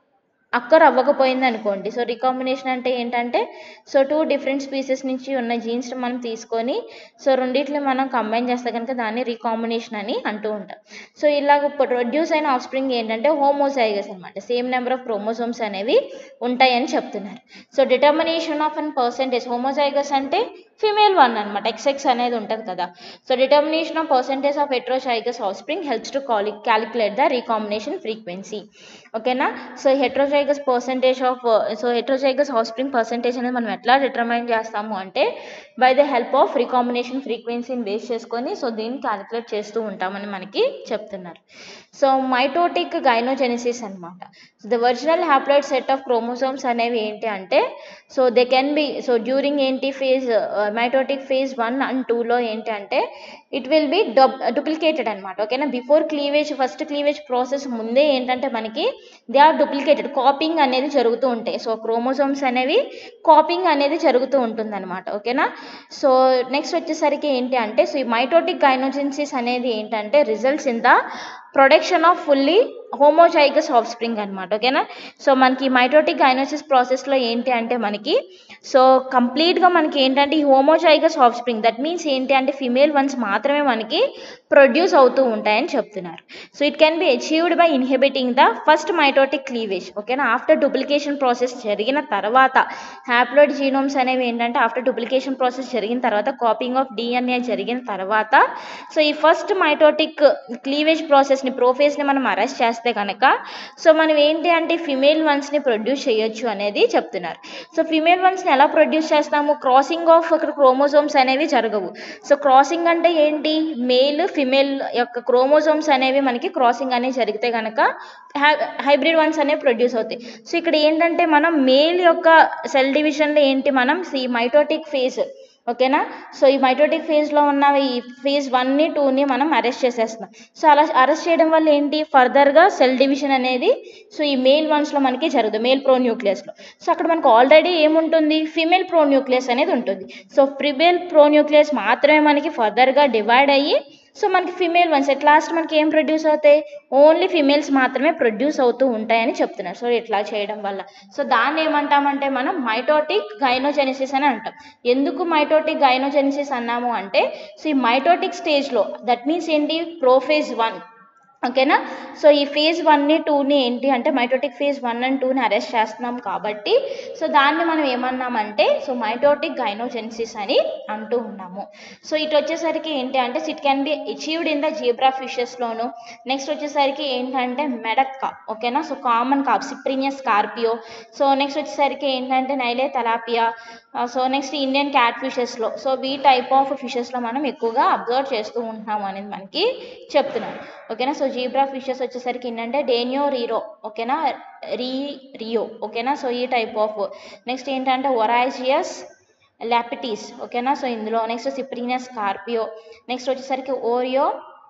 occur అవ్వకపోయింది అనుకోండి so recombination అంటే ఏంటంటే సో టూ డిఫరెంట్ స్పీసెస్ నుంచి ఉన్న జీన్స్ మనం తీసుకొని సో రెండిట్లు మనం కంబైన్ చేస్తే కనుక దాన్ని రీకాంబినేషన్ అని అంటూ ఉంటాం సో ఇలాగ ప్రొడ్యూస్ అయిన ఆఫ్ స్ప్రింగ్ ఏంటంటే హోమోసైగస్ అనమాట సేమ్ నెంబర్ ఆఫ్ క్రోమోసోమ్స్ అనేవి ఉంటాయని చెప్తున్నారు so determination of an percentage homozygous అంటే ఫిమేల్ వన్ అనమాట ఎక్స్ఎక్స్ అనేది ఉంటుంది కదా so determination of percentage of heterozygous offspring helps to cal calculate the recombination frequency ఓకేనా so heterozygous percentage of so heterozygous offspring percentage అనేది మనం ఎట్లా determine చేస్తాము అంటే by the help of recombination ఫ్రీక్వెన్సీని బేస్ చేసుకొని so దీన్ని calculate చేస్తూ ఉంటామని మనకి చెప్తున్నారు సో మైటోటిక్ గైనోజెనిసిస్ అనమాట the original haploid set of chromosomes అనేవి ఏంటి అంటే so they can be so during ఏంటి phase mitotic phase one and టూలో ఏంటి అంటే it will be dub duplicated అనమాట ఓకేనా before cleavage first cleavage process ముందే ఏంటంటే మనకి దే ఆర్ డూప్లికేటెడ్ కాపింగ్ అనేది జరుగుతూ ఉంటాయి సో క్రోమోసోమ్స్ అనేవి కాపింగ్ అనేది జరుగుతూ ఉంటుంది అనమాట ఓకేనా సో నెక్స్ట్ వచ్చేసరికి ఏంటి అంటే సో ఈ మైటోటిక్ గైనోజెన్సిస్ అనేది ఏంటంటే results in the production of fully homozygous offspring అనమాట ఓకేనా సో మనకి మైటోటిక్ గైనోసిస్ ప్రాసెస్లో ఏంటి అంటే మనకి సో కంప్లీట్గా మనకి ఏంటంటే ఈ homozygous offspring that means ఏంటి అంటే ఫిమేల్ వన్స్ మాత్రమే మనకి ప్రొడ్యూస్ అవుతూ ఉంటాయని చెప్తున్నారు so it can be achieved by inhibiting the first mitotic cleavage ఓకేనా ఆఫ్టర్ డూప్లికేషన్ ప్రాసెస్ జరిగిన తర్వాత హ్యాప్లోయిడ్ జీనోమ్స్ అనేవి ఏంటంటే ఆఫ్టర్ డూప్లికేషన్ ప్రాసెస్ జరిగిన తర్వాత కాపింగ్ ఆఫ్ డిఎన్ఏ జరిగిన తర్వాత సో ఈ ఫస్ట్ మైటోటిక్ క్లీవేజ్ ప్రాసెస్ని ప్రోఫేస్ని మనం అరెస్ట్ చేస్తే కనుక సో మనం ఏంటి అంటే ఫిమేల్ వన్స్ని ప్రొడ్యూస్ చేయొచ్చు అనేది చెప్తున్నారు సో ఫిమేల్ వన్స్ని ఎలా ప్రొడ్యూస్ చేస్తాము క్రాసింగ్ ఆఫ్ అక్కడ క్రోమోజోమ్స్ అనేవి జరగవు సో క్రాసింగ్ అంటే ఏంటి మేల్ ఫిమేల్ యొక్క క్రోమోజోమ్స్ అనేవి మనకి క్రాసింగ్ అనేవి జరిగితే కనుక హైబ్రిడ్ వన్స్ అనేవి ప్రొడ్యూస్ అవుతాయి సో ఇక్కడ ఏంటంటే మనం మేల్ యొక్క సెల్ డివిజన్లో ఏంటి మనం ఈ మైటోటిక్ ఫేజ్ ఓకేనా సో ఈ మైటోటిక్ ఫేజ్లో ఉన్న ఈ ఫేజ్ వన్ని టూని మనం అరెస్ట్ చేసేస్తున్నాం సో అలా అరెస్ట్ చేయడం వల్ల ఏంటి ఫర్దర్గా సెల్ డివిజన్ అనేది సో ఈ మేల్ వన్స్లో మనకి జరగదు మేల్ ప్రో న్యూక్లియస్లో సో అక్కడ మనకు ఆల్రెడీ ఏముంటుంది ఫిమేల్ ప్రో న్యూక్లియస్ అనేది ఉంటుంది సో ఫిమేల్ ప్రో న్యూక్లియస్ మాత్రమే మనకి ఫర్దర్గా డివైడ్ అయ్యి సో మనకి ఫిమేల్ వన్స్ ఎట్ లాస్ట్ మనకి ఏం ప్రొడ్యూస్ అవుతాయి ఓన్లీ ఫిమేల్స్ మాత్రమే ప్రొడ్యూస్ అవుతూ ఉంటాయని చెప్తున్నారు సో ఇట్లా చేయడం వల్ల సో దాన్ని ఏమంటామంటే మనం మైటోటిక్ గైనోజెనిసిస్ అని అంటాం ఎందుకు మైటోటిక్ గైనోజెనిసిస్ అన్నాము అంటే సో ఈ మైటోటిక్ స్టేజ్లో దట్ మీన్స్ ఏంటి ప్రోఫేజ్ వన్ ఓకేనా సో ఈ ఫేజ్ వన్ని టూని ఏంటి అంటే మైటోటిక్ ఫేజ్ వన్ అండ్ టూని అరెస్ట్ చేస్తున్నాం కాబట్టి సో దాన్ని మనం ఏమన్నామంటే సో మైటోటిక్ గైనోజెన్సిస్ అని అంటూ ఉన్నాము సో ఇటు వచ్చేసరికి ఏంటి అంటే it can be achieved in the zebra ఫిషెస్లోను నెక్స్ట్ వచ్చేసరికి ఏంటంటే మెడక్క ఓకేనా so common carp Cyprinus carpio so next వచ్చేసరికి ఏంటంటే Nile tilapia so next Indian క్యాట్ ఫిషెస్లో సో ఈ టైప్ ఆఫ్ ఫిషెస్లో మనం ఎక్కువగా అబ్జర్వ్ చేస్తూ ఉంటున్నాం అనేది మనకి చెప్తున్నారు ఓకేనా సో జీబ్రా ఫిషెస్ వచ్చేసరికి ఏంటంటే డేనియో రీరో ఓకేనా రీ రియో ఓకేనా సో ఈ టైప్ ఆఫ్ నెక్స్ట్ ఏంటంటే ఒరాజియస్ లాపిటీస్ ఓకేనా సో ఇందులో నెక్స్ట్ సిప్రీనియస్ కార్పియో నెక్స్ట్ వచ్చేసరికి ఓరియో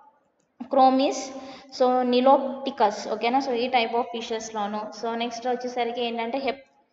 క్రోమిస్ సో నిలోప్టికస్ ఓకేనా సో ఈ టైప్ ఆఫ్ ఫిషెస్లోను సో నెక్స్ట్ వచ్చేసరికి ఏంటంటే హెప్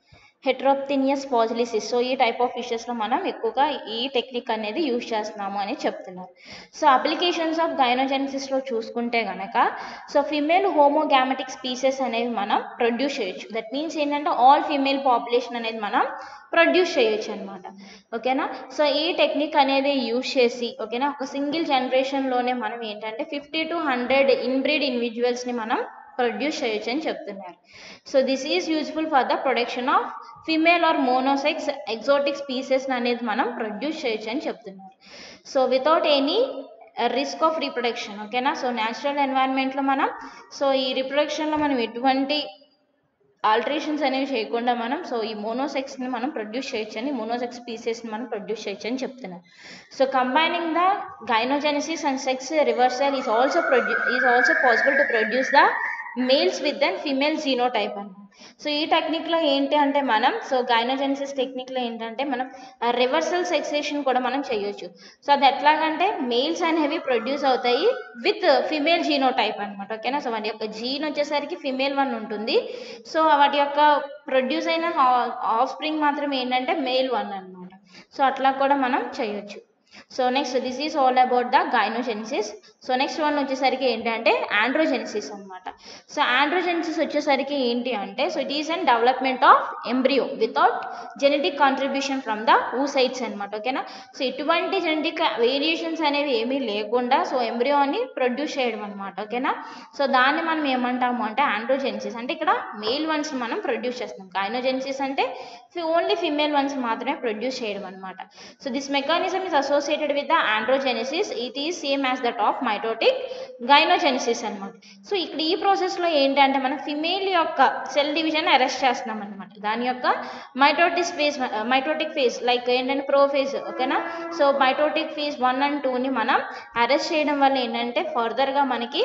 హెట్రోప్తినియస్ పాజిలిసిస్ సో ఈ టైప్ ఆఫ్ ఫిషెస్లో మనం ఎక్కువగా ఈ టెక్నిక్ అనేది యూజ్ చేస్తున్నాము అని చెప్తున్నారు సో అప్లికేషన్స్ ఆఫ్ గైనోజెనిసిస్లో చూసుకుంటే కనుక సో ఫిమేల్ హోమోగామెటిక్ స్పీసెస్ అనేవి మనం ప్రొడ్యూస్ చేయొచ్చు దట్ మీన్స్ ఏంటంటే ఆల్ ఫీమేల్ పాపులేషన్ అనేది మనం ప్రొడ్యూస్ చేయొచ్చు అనమాట ఓకేనా సో ఈ టెక్నిక్ అనేది యూజ్ చేసి ఓకేనా ఒక సింగిల్ జనరేషన్లోనే మనం ఏంటంటే ఫిఫ్టీ టు హండ్రెడ్ ఇన్బ్రీడ్ ఇండివిజువల్స్ని మనం ప్రొడ్యూస్ చేయొచ్చు అని చెప్తున్నారు so this is useful for the production of female or monosex exotic species అనేది మనం ప్రొడ్యూస్ చేయొచ్చు అని చెప్తున్నారు so without any risk of reproduction ఓకేనా సో న్యాచురల్ ఎన్వైరన్మెంట్లో మనం సో ఈ రిప్రొడక్షన్లో మనం ఎటువంటి ఆల్టరేషన్స్ అనేవి చేయకుండా మనం సో ఈ మోనోసెక్స్ని మనం ప్రొడ్యూస్ చేయొచ్చని మోనోసెక్స్ స్పీసెస్ని మనం ప్రొడ్యూస్ చేయొచ్చని చెప్తున్నాం so combining the gynogenesis and sex reversal is also produce is also possible to produce the males with then female genotype అన్నమాట సో ఈ టెక్నిక్లో ఏంటి అంటే మనం సో గైనోజెనిసిస్ టెక్నిక్లో ఏంటంటే మనం రివర్సల్ సెక్సేషన్ కూడా మనం చేయొచ్చు సో అది ఎట్లాగంటే మేల్స్ అనేవి ప్రొడ్యూస్ అవుతాయి విత్ ఫిమేల్ జీనోటైప్ అనమాట ఓకేనా సో వాటి యొక్క జీన్ వచ్చేసరికి ఫిమేల్ వన్ ఉంటుంది సో వాటి యొక్క ప్రొడ్యూస్ అయిన ఆఫ్ స్ప్రింగ్ మాత్రం ఏంటంటే మేల్ వన్ అనమాట సో అట్లా కూడా మనం చేయొచ్చు so next this is all about the gynogenesis so next one వచ్చేసరికి ఏంటంటే ఆండ్రోజెనిసిస్ అనమాట సో ఆండ్రోజెనిసిస్ వచ్చేసరికి ఏంటి అంటే so it is an development of embryo without genetic contribution from the oocytes అనమాట ఓకేనా సో ఎటువంటి జెనెటిక్ వేరియేషన్స్ అనేవి ఏమీ లేకుండా సో ఎంబ్రియోని ప్రొడ్యూస్ చేయడం అనమాట ఓకేనా సో దాన్ని మనం ఏమంటాము అంటే ఆండ్రోజెనిసిస్ అంటే ఇక్కడ మేల్ వన్స్ మనం ప్రొడ్యూస్ చేస్తాం గైనోజెనిసిస్ అంటే ఓన్లీ ఫిమేల్ వన్స్ మాత్రమే ప్రొడ్యూస్ చేయడం అనమాట so this mechanism is associated with the androgenesis it is same as that of mitotic gynogenesis అనమాట సో ఇక్కడ ఈ ప్రాసెస్లో ఏంటంటే మనం ఫిమేల్ యొక్క సెల్ డివిజన్ అరెస్ట్ చేస్తున్నాం అనమాట దాని యొక్క mitotic phase mitotic phase like ఏంటంటే ప్రో ఫేజ్ ఓకేనా so mitotic phase one and టూని మనం అరెస్ట్ చేయడం వల్ల ఏంటంటే ఫర్దర్గా మనకి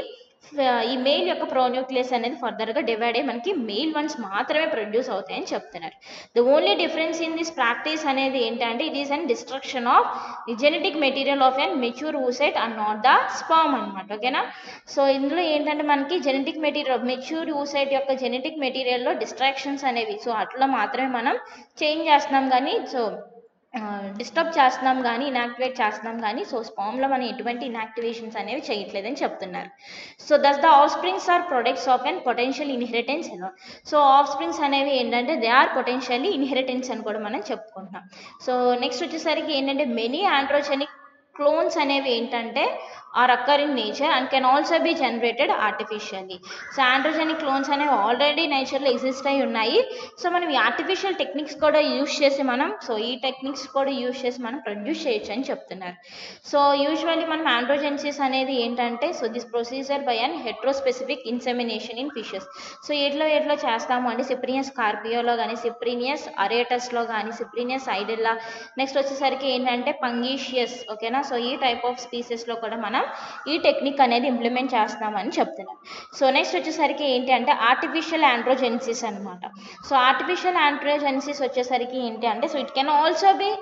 ఈ మెయిల్ యొక్క ప్రోన్యూక్లియస్ అనేది ఫర్దర్గా డివైడ్ అయ్యి మనకి మెయిల్ వన్స్ మాత్రమే ప్రొడ్యూస్ అవుతాయని చెప్తున్నారు the only difference in this practice అనేది ఏంటంటే it is an destruction of genetic material of an mature oocyte and not the sperm అనమాట ఓకేనా సో ఇందులో ఏంటంటే మనకి జెనెటిక్ మెటీరియల్ మెచ్యూర్ ఊసైట్ యొక్క జెనెటిక్ మెటీరియల్లో డిస్ట్రాక్షన్స్ అనేవి సో అట్లా మాత్రమే మనం చేంజ్ చేస్తున్నాం కానీ సో డిస్టర్బ్ చేస్తున్నాం కానీ ఇనాక్టివేట్ చేస్తున్నాం కానీ సో స్పామ్లో మనం ఎటువంటి ఇనాక్టివేషన్స్ అనేవి చేయట్లేదని చెప్తున్నారు so thus the offsprings are products of and potential inheritance so of springs అనేవి ఏంటంటే దే ఆర్ పొటెన్షియల్లీ ఇన్హెరిటెన్స్ అని కూడా మనం చెప్పుకుంటున్నాం సో నెక్స్ట్ వచ్చేసరికి ఏంటంటే మెనీ ఆండ్రోజెనిక్ క్లోన్స్ అనేవి ఏంటంటే are occur in nature and can also be generated artificially so androgenic clones అనేవి ఆల్రెడీ నేచర్లో ఎగ్జిస్ట్ అయి ఉన్నాయి సో మనం ఈ ఆర్టిఫిషియల్ టెక్నిక్స్ కూడా యూజ్ చేసి మనం సో ఈ టెక్నిక్స్ కూడా యూజ్ చేసి మనం ప్రొడ్యూస్ చేయొచ్చు అని చెప్తున్నారు సో యూజువల్లీ మనం ఆండ్రోజెన్సిస్ అనేది ఏంటంటే so this procedure by an heterospecific insemination in fishes so ఎట్లా ఎట్లా చేస్తాము అంటే సిప్రియస్ కార్పియోలో కానీ సిప్రీనియస్ అరేటస్లో కానీ సిప్రీనియస్ ఐడెల్లా నెక్స్ట్ వచ్చేసరికి ఏంటంటే పంగీషియస్ ఓకేనా సో ఈ టైప్ ఆఫ్ స్పీసెస్లో కూడా మనం ఈ టెక్నిక్ అనేది ఇంప్లిమెంట్ చేస్తున్నామని చెప్తున్నాం సో నెక్స్ట్ వచ్చేసరికి ఏంటి అంటే ఆర్టిఫిషియల్ ఆండ్రోజెన్సిస్ అనమాట సో ఆర్టిఫిషియల్ ఆండ్రోజెన్సిస్ వచ్చేసరికి ఏంటి అంటే so it can also be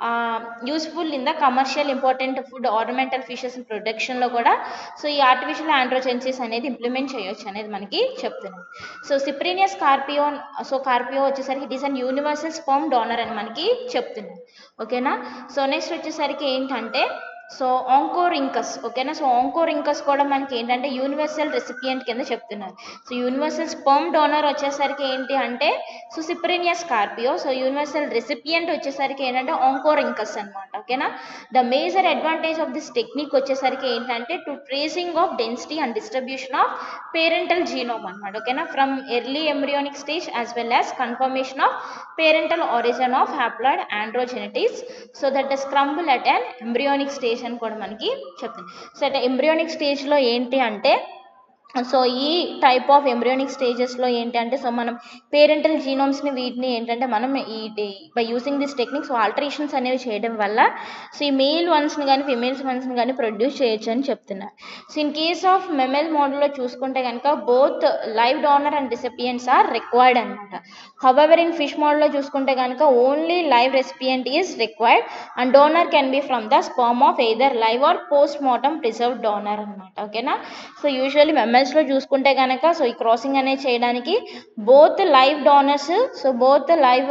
useful in the commercial important food ornamental fishes ప్రొడక్షన్లో కూడా సో ఈ ఆర్టిఫిషియల్ ఆండ్రోజెన్సిస్ అనేది ఇంప్లిమెంట్ చేయొచ్చు అనేది మనకి చెప్తున్నాం so Cyprinus carpio so carpio వచ్చేసరికి it is an universal sperm donor అని మనకి చెప్తున్నాం ఓకేనా సో నెక్స్ట్ వచ్చేసరికి ఏంటంటే సో ఆంకోరింకస్ ఓకేనా సో ఆంకోరింకస్ కూడా మనకి ఏంటంటే యూనివర్సల్ రెసిపియంట్ కింద చెప్తున్నారు సో యూనివర్సల్ స్పర్మ్ డోనర్ వచ్చేసరికి ఏంటి అంటే so Cyprinus carpio so universal recipient వచ్చేసరికి ఏంటంటే ఆంకోరింకస్ అనమాట ఓకేనా the major advantage of this technique వచ్చేసరికి ఏంటంటే to tracing of density and distribution of parental genome అనమాట ఓకేనా from early embryonic stage as well as confirmation of parental origin of haploid androgenetics so that the scramble at an embryonic stage అని కూడా మనకి చెప్తుంది so at embryonic స్టేజ్లో ఏంటి అంటే so ఈ టైప్ ఆఫ్ ఎంబ్రియోనిక్ స్టేజెస్లో ఏంటి అంటే సో మనం పేరెంటల్ జీనోమ్స్ని వీటిని ఏంటంటే మనం ఈ by using this technique so alterations అనేవి చేయడం వల్ల సో ఈ మేల్ వన్స్ని కానీ ఫిమేల్స్ వన్స్ని కానీ ప్రొడ్యూస్ చేయొచ్చు అని చెప్తున్నారు so in case of mammal మోడల్లో చూసుకుంటే కనుక both live donor and recipients are required అనమాట హవెవర్ ఇన్ ఫిష్ మోడల్లో చూసుకుంటే కనుక only live recipient is required and donor can be from the sperm of either live or post mortem preserve donor అనమాట ఓకేనా so usually మెమెల్ మెమల్స్లో చూసుకుంటే కనుక so ఈ crossing అనేది చేయడానికి both live donors so both live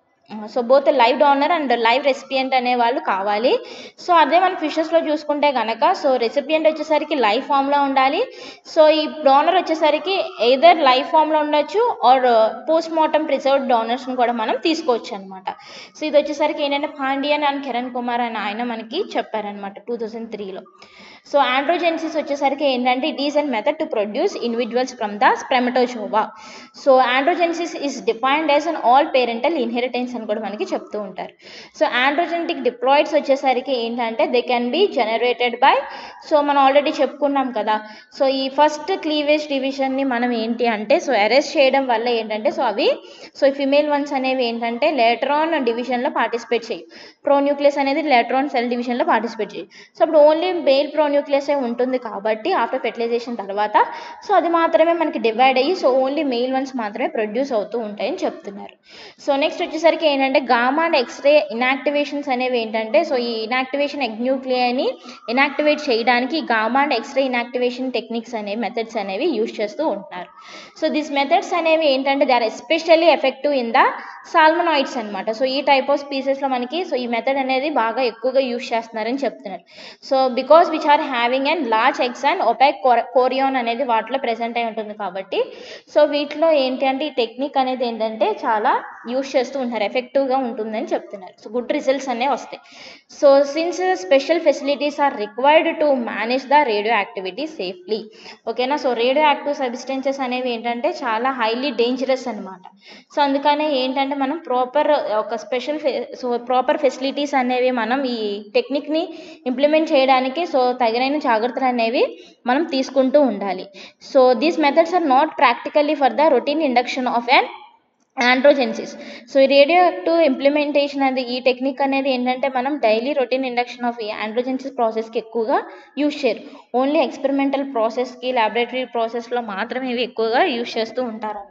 so both live donor and live recipient అనే వాళ్ళు కావాలి సో అదే మన ఫిషెస్లో చూసుకుంటే కనుక సో రెసిపియంట్ వచ్చేసరికి లైవ్ ఫామ్లో ఉండాలి సో ఈ డోనర్ వచ్చేసరికి ఎయిదర్ లైవ్ ఫామ్లో ఉండొచ్చు ఆర్ పోస్ట్ మార్టం ప్రిజర్వ్డ్ డోనర్స్ని కూడా మనం తీసుకోవచ్చు అనమాట సో ఇది వచ్చేసరికి ఏంటంటే పాండియన్ అండ్ కిరణ్ కుమార్ అని ఆయన మనకి చెప్పారనమాట టూ థౌజండ్ త్రీలో సో ఆండ్రోజెన్సిస్ వచ్చేసరికి ఏంటంటే it is and method to produce individuals from the spermatozoa so androgenesis is defined as an all parental inheritance అని కూడా మనకి చెప్తూ ఉంటారు సో ఆండ్రోజెంటిక్ డిప్లాయిడ్స్ వచ్చేసరికి ఏంటంటే they can be generated by so మనం ఆల్రెడీ చెప్పుకున్నాం కదా సో ఈ ఫస్ట్ క్లీవేజ్ డివిజన్ని మనం ఏంటి అంటే సో అరెస్ట్ చేయడం వల్ల ఏంటంటే సో అవి సో ఈ ఫిమేల్ వన్స్ అనేవి ఏంటంటే లేట్రాన్ డివిజన్లో పార్టిసిపేట్ చేయి ప్రోన్యూక్లియస్ అనేది లేట్రాన్ సెల్ డివిజన్లో పార్టిసిపేట్ చేయి సో అప్పుడు ఓన్లీ మేల్ ప్రోన్యూక్లియసే ఉంటుంది కాబట్టి ఆఫ్టర్ ఫెర్టిలైజేషన్ తర్వాత సో అది మాత్రమే మనకి డివైడ్ అయ్యి సో ఓన్లీ మెయిల్ వన్స్ మాత్రమే ప్రొడ్యూస్ అవుతూ ఉంటాయని చెప్తున్నారు సో నెక్స్ట్ వచ్చేసరికి ఏంటంటే గామా అండ్ ఎక్స్రే ఇనాక్టివేషన్స్ అనేవి ఏంటంటే సో ఈ ఇనాక్టివేషన్ ఎగ్న్యూక్లియని ఇనాక్టివేట్ చేయడానికి gamma and X-ray inactivation techniques అనేవి మెథడ్స్ అనేవి యూజ్ చేస్తూ ఉంటున్నారు సో దిస్ మెథడ్స్ అనేవి ఏంటంటే they are especially effective in the salmonoids అనమాట సో ఈ టైప్ ఆఫ్ స్పీసెస్లో మనకి సో ఈ మెథడ్ అనేది బాగా ఎక్కువగా యూజ్ చేస్తున్నారని చెప్తున్నారు so because which are having and large eggs and opaque chorion అనేది వాటిలో ప్రెసెంట్ అయి ఉంటుంది కాబట్టి సో వీటిలో ఏంటి అంటే ఈ టెక్నిక్ అనేది ఏంటంటే చాలా యూజ్ చేస్తూ ఉంటారు ఎఫెక్టివ్గా ఉంటుందని చెప్తున్నారు సో గుడ్ రిజల్ట్స్ అనేవి వస్తాయి so since special facilities are required to manage the radioactivity safely ఓకేనా సో రేడియో యాక్టివ్ సబ్స్టెన్సెస్ అనేవి ఏంటంటే చాలా హైలీ డేంజరస్ అనమాట సో అందుకనే ఏంటంటే మనం ప్రాపర్ ఒక స్పెషల్ సో ప్రాపర్ ఫెసిలిటీస్ అనేవి మనం ఈ టెక్నిక్ని ఇంప్లిమెంట్ చేయడానికి సో తగిన జాగ్రత్తలు అనేవి మనం తీసుకుంటూ ఉండాలి so these methods are not practically for the routine induction of an androgenesis so ఈ రేడియో యాక్టివ్ ఇంప్లిమెంటేషన్ అనేది ఈ టెక్నిక్ అనేది ఏంటంటే మనం డైలీ రొటీన్ ఇండక్షన్ ఆఫ్ ఈ ఆండ్రోజెన్సిస్ ప్రాసెస్కి ఎక్కువగా యూజ్ చేయరు ఓన్లీ ఎక్స్పెరిమెంటల్ ప్రాసెస్కి ల్యాబొరేటరీ ప్రాసెస్లో మాత్రమే ఇవి ఎక్కువగా యూజ్ చేస్తూ ఉంటారన్నమాట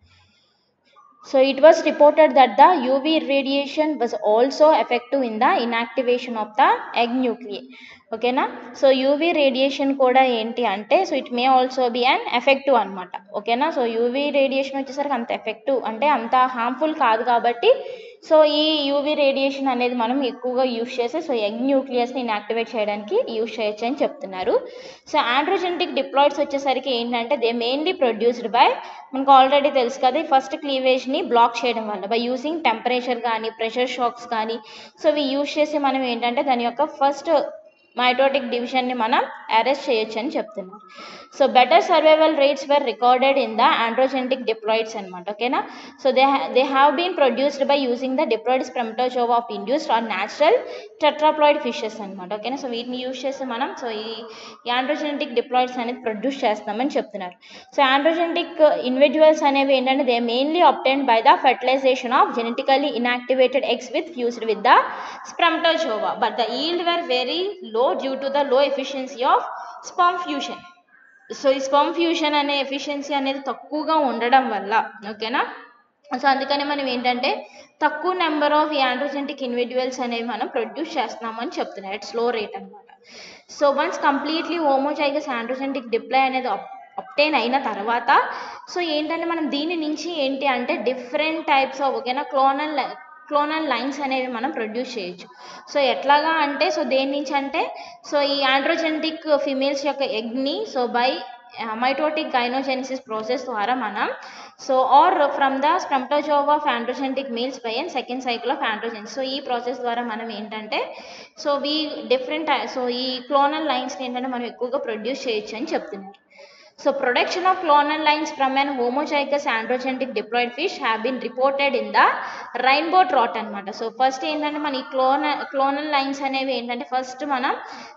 So it was reported that the UV radiation was also effective in the inactivation of the egg nuclei. ఓకేనా సో యూవీ రేడియేషన్ కూడా ఏంటి అంటే so it may also be an effective అనమాట ఓకేనా సో యూవీ రేడియేషన్ వచ్చేసరికి అంత effective అంటే అంత హార్మ్ఫుల్ కాదు కాబట్టి సో ఈ యూవీ రేడియేషన్ అనేది మనం ఎక్కువగా యూస్ చేసి సో ఎగ్ న్యూక్లియస్ని ఇన్యాక్టివేట్ చేయడానికి యూస్ చేయొచ్చు అని చెప్తున్నారు సో ఆండ్రోజెంటిక్ డిప్లాయిడ్స్ వచ్చేసరికి ఏంటంటే దే మెయిన్లీ ప్రొడ్యూస్డ్ బై మనకు ఆల్రెడీ తెలుసు కదా ఈ ఫస్ట్ క్లీవేజ్ని బ్లాక్ చేయడం వల్ల బై యూసింగ్ టెంపరేచర్ కానీ ప్రెషర్ షాక్స్ కానీ సో ఇవి యూస్ చేసి మనం ఏంటంటే దాని యొక్క ఫస్ట్ మైటోటిక్ డివిజన్ని మనం అరెస్ట్ చేయొచ్చు అని చెప్తున్నారు so better survival rates were recorded in the androgenetic diploids అనమాట ఓకేనా so they they have been produced by using the diploid spermatozoa of induced or natural tetraploid fishes అనమాట ఓకేనా సో వీటిని use చేసి మనం సో ఈ ఆండ్రోజెంటిక్ డిప్లాయిడ్స్ అనేది ప్రొడ్యూస్ చేస్తామని చెప్తున్నారు సో ఆండ్రోజెంటిక్ ఇండివిజువల్స్ అనేవి ఏంటంటే they mainly obtained by the fertilization of genetically inactivated eggs with fused with the spermatozoa but the yield were very low due to the low efficiency of sperm fusion so ఈ sperm fusion అనే efficiency అనేది తక్కువగా ఉండడం వల్ల ఓకేనా so అందుకని మనం ఏంటంటే తక్కువ నెంబర్ ఆఫ్ యాండ్రోజెంటిక్ ఇండివిజువల్స్ అనేవి మనం ప్రొడ్యూస్ చేస్తున్నామని చెప్తున్నారు అట్ స్లో రేట్ అనమాట so once completely homozygous androgenetic diploid అనేది అప్టైన్ అయిన తర్వాత సో ఏంటంటే మనం దీని నుంచి ఏంటి అంటే డిఫరెంట్ టైప్స్ ఆఫ్ ఓకేనా క్లోనల్ క్లోనల్ లైన్స్ అనేవి మనం ప్రొడ్యూస్ చేయొచ్చు సో ఎట్లాగా అంటే సో దేని నుంచి అంటే సో ఈ ఆండ్రోజెంటిక్ ఫిమేల్స్ యొక్క ఎగ్ని so by mitotic gynogenesis process ద్వారా మనం so are from the spermatozoa of androgenetic males by and second cycle of androgens so ఈ ప్రాసెస్ ద్వారా మనం ఏంటంటే సో వీ డిఫరెంట్ సో ఈ క్లోనల్ లైన్స్ని ఏంటంటే మనం ఎక్కువగా ప్రొడ్యూస్ చేయొచ్చు అని చెప్తున్నారు So production of clonal lines from an homozygous androgenetic diploid fish have been reported in the rainbow trot అనమాట సో ఫస్ట్ ఏంటంటే మన ఈ క్లోన క్లోనల్ లైన్స్ అనేవి ఏంటంటే ఫస్ట్ మనం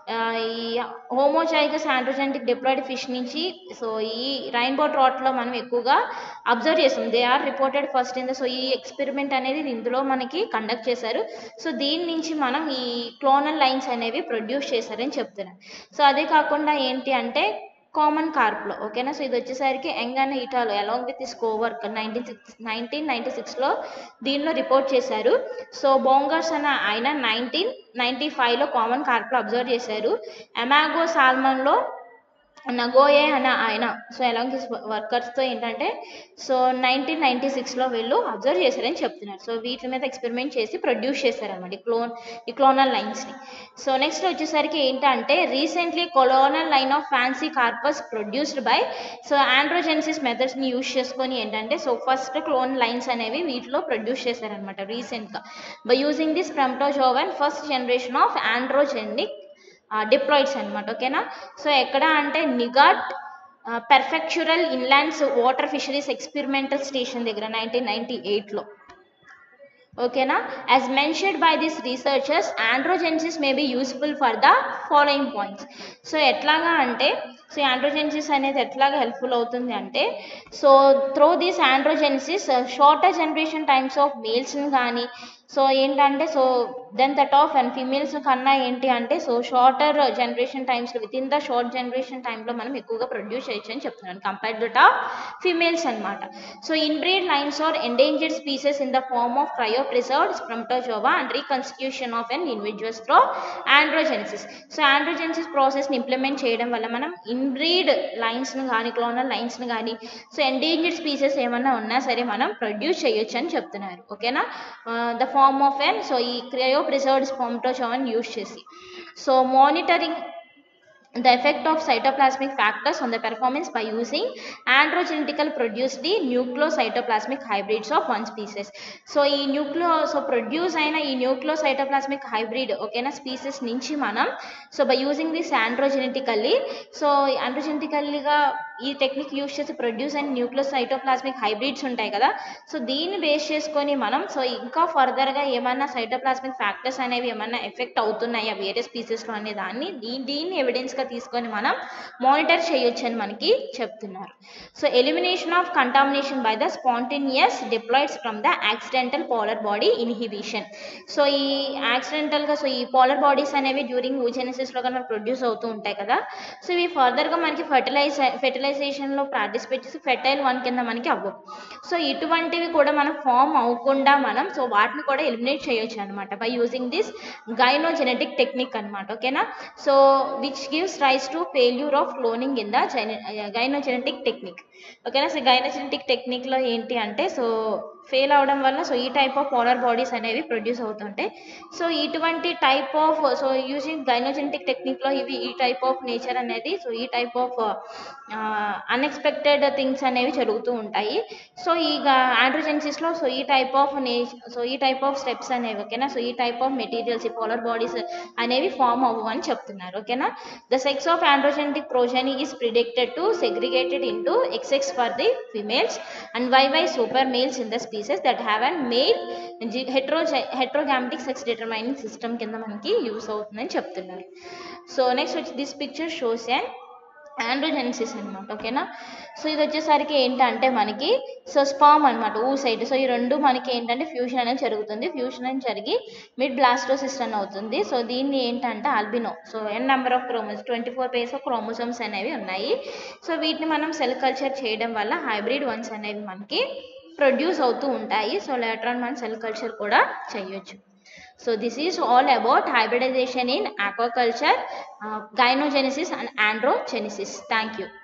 ఈ హోమోజైగస్ ఆండ్రోజెంటిక్ డిప్లాయిడ్ ఫిష్ నుంచి సో ఈ రైన్బో ట్రాట్లో మనం ఎక్కువగా అబ్జర్వ్ చేస్తాం they are reported first in the so ఈ ఎక్స్పెరిమెంట్ అనేది ఇందులో మనకి కండక్ట్ చేశారు సో దీని నుంచి మనం ఈ క్లోనల్ లైన్స్ అనేవి ప్రొడ్యూస్ చేశారని చెప్తున్నారు సో అదే కాకుండా ఏంటి అంటే కామన్ కార్ప్లో ఓకేనా సో ఇది వచ్చేసరికి యంగ్ ఇటాలో along with his coworker nineteen six nineteen ninety సిక్స్లో దీనిలో రిపోర్ట్ చేశారు సో బోంగర్స్ అన్న ఆయన నైన్టీన్ నైంటీ ఫైవ్లో కామన్ కార్ప్లో అబ్జర్వ్ చేశారు ఎమాగో సాల్మన్లో నగోయే అనే ఆయన సో అలాంగ్ హిస్ వర్కర్స్తో ఏంటంటే సో నైన్టీన్ నైన్టీ సిక్స్లో వీళ్ళు అబ్జర్వ్ చేశారని చెప్తున్నారు సో వీటి మీద ఎక్స్పెరిమెంట్ చేసి ప్రొడ్యూస్ చేశారన్నమాట ఈ క్లోన్ ఈ క్లోనల్ లైన్స్ని సో నెక్స్ట్ వచ్చేసరికి ఏంటంటే recently clonal line of fancy carps produced by so androgenesis మెథడ్స్ని యూజ్ చేసుకొని ఏంటంటే సో ఫస్ట్ క్లోన్ లైన్స్ అనేవి వీటిలో ప్రొడ్యూస్ చేశారనమాట రీసెంట్గా by using this spermatozoon first generation of androgenic diploids అనమాట ఓకేనా సో ఎక్కడ అంటే Niigata prefectural inlands water fisheries experimental station దగ్గర నైన్టీన్ నైన్టీ ఎయిట్లో ఓకేనా as mentioned by this researchers androgenesis may be useful for the following points so ఎట్లాగా అంటే so androgenesis అనేది ఎట్లాగా హెల్ప్ఫుల్ అవుతుంది అంటే so through this androgenesis shorter generation times of మేల్స్ని కానీ సో ఏంటంటే so then that of and females కన్నా ఏంటి అంటే సో షార్టర్ జనరేషన్ టైమ్స్లో with in the short generation టైంలో మనం ఎక్కువగా ప్రొడ్యూస్ చేయొచ్చు అని చెప్తున్నాను కంపేర్ టు టాప్ ఫీమేల్స్ అనమాట so inbreed lines are endangered species in the form of cryo preserved spermatozoa and reconstitution of an individuals through androgenesis so androgenesis ప్రాసెస్ని implement చేయడం వల్ల మనం ఇన్బ్రీడ్ లైన్స్ని కానీ క్లోనల్ లైన్స్ని కానీ సో ఎండేంజర్డ్ స్పీసెస్ ఏమన్నా ఉన్నా సరే మనం ప్రొడ్యూస్ చేయొచ్చు అని చెప్తున్నారు ఓకేనా the form of an so ఈ క్రయో ప్రిజర్వ్డ్ స్పర్మ్టోజోవాని యూజ్ చేసి so monitoring the effect of cytoplasmic factors on the performance by using androgenetical produced the nucleocytoplasmic hybrids of one species so ఈ న్యూక్లియో సో ప్రొడ్యూస్ అయిన ఈ nucleocytoplasmic hybrid ఓకేనా species నుంచి మనం so by using this androgenetically so ఆండ్రోజెనెటికల్లీగా ఈ technique use చేసి produce అయిన న్యూక్లియోసైటోప్లాస్మిక్ హైబ్రిడ్స్ ఉంటాయి కదా సో దీన్ని బేస్ చేసుకొని మనం సో ఇంకా ఫర్దర్గా ఏమన్నా సైటోప్లాస్మిక్ ఫ్యాక్టర్స్ అనేవి ఏమన్నా ఎఫెక్ట్ అవుతున్నాయా వేరే స్పీసెస్లో అనే దాన్ని దీ- దీన్ని ఎవిడెన్స్గా తీసుకొని మనం మానిటర్ చేయొచ్చు అని మనకి చెప్తున్నారు so elimination of contamination by the spontaneous diploids from the accidental polar body inhibition so ఈ యాక్సిడెంటల్గా సో ఈ పోలర్ బాడీస్ అనేవి డ్యూరింగ్ ఊజెనసిస్లో కనుక ప్రొడ్యూస్ అవుతూ ఉంటాయి కదా సో ఇవి ఫర్దర్గా మనకి ఫెర్టిలైజ్ ఫెర్టిలైజేషన్లో పార్టిసిపేట్ చేసి ఫెర్టైల్ వన్ కింద మనకి అవ్వవు సో ఇటువంటివి కూడా మనం ఫామ్ అవ్వకుండా మనం సో వాటిని కూడా ఎలిమినేట్ చేయొచ్చు అనమాట by using this gynogenetic technique అనమాట ఓకేనా so which gives rise to failure of cloning in the gynogenetic technique ఓకేనా సో గైనోజెనెటిక్ టెక్నిక్లో ఏంటి అంటే సో ఫెయిల్ అవడం వల్ల సో ఈ టైప్ ఆఫ్ పోలర్ బాడీస్ అనేవి ప్రొడ్యూస్ అవుతుంటాయి సో ఇటువంటి type of so using gynogenetic టెక్నిక్లో ఇవి ఈ టైప్ ఆఫ్ నేచర్ అనేది సో ఈ టైప్ ఆఫ్ అన్ఎక్స్పెక్టెడ్ థింగ్స్ అనేవి జరుగుతూ ఉంటాయి సో ఈ ఆండ్రోజెన్సిస్లో సో ఈ టైప్ ఆఫ్ నే సో ఈ టైప్ ఆఫ్ స్టెప్స్ అనేవి ఓకేనా సో ఈ టైప్ ఆఫ్ మెటీరియల్స్ ఈ పోలర్ బాడీస్ అనేవి ఫామ్ అవ్వని చెప్తున్నారు ఓకేనా the sex of androgenetic progeny is predicted to segregated into XX for the females and Y Y super males in the species that have an male hetero heterogametic sex determining system కింద మనకి use అవుతుందని చెప్తున్నారు so next వచ్చి this picture shows and androgenesis అనమాట ఓకేనా so ఇది వచ్చేసరికి ఏంటంటే మనకి సో స్పామ్ అనమాట ఊ సైడ్ సో ఈ రెండు మనకి ఏంటంటే ఫ్యూషన్ అనేది జరుగుతుంది ఫ్యూషన్ అనేది జరిగి మిడ్ బ్లాస్టోసిస్ అని అవుతుంది సో దీన్ని ఏంటంటే albino so n number of chromos twenty four pairs of chromosomes అనేవి ఉన్నాయి సో వీటిని మనం సెల్ కల్చర్ చేయడం వల్ల హైబ్రిడ్ వన్స్ అనేవి మనకి ప్రొడ్యూస్ అవుతూ ఉంటాయి సో లేటర్ మనం సెల్ కల్చర్ కూడా చేయొచ్చు So this is all about hybridization in aquaculture, uh, gynogenesis and androgenesis. Thank you.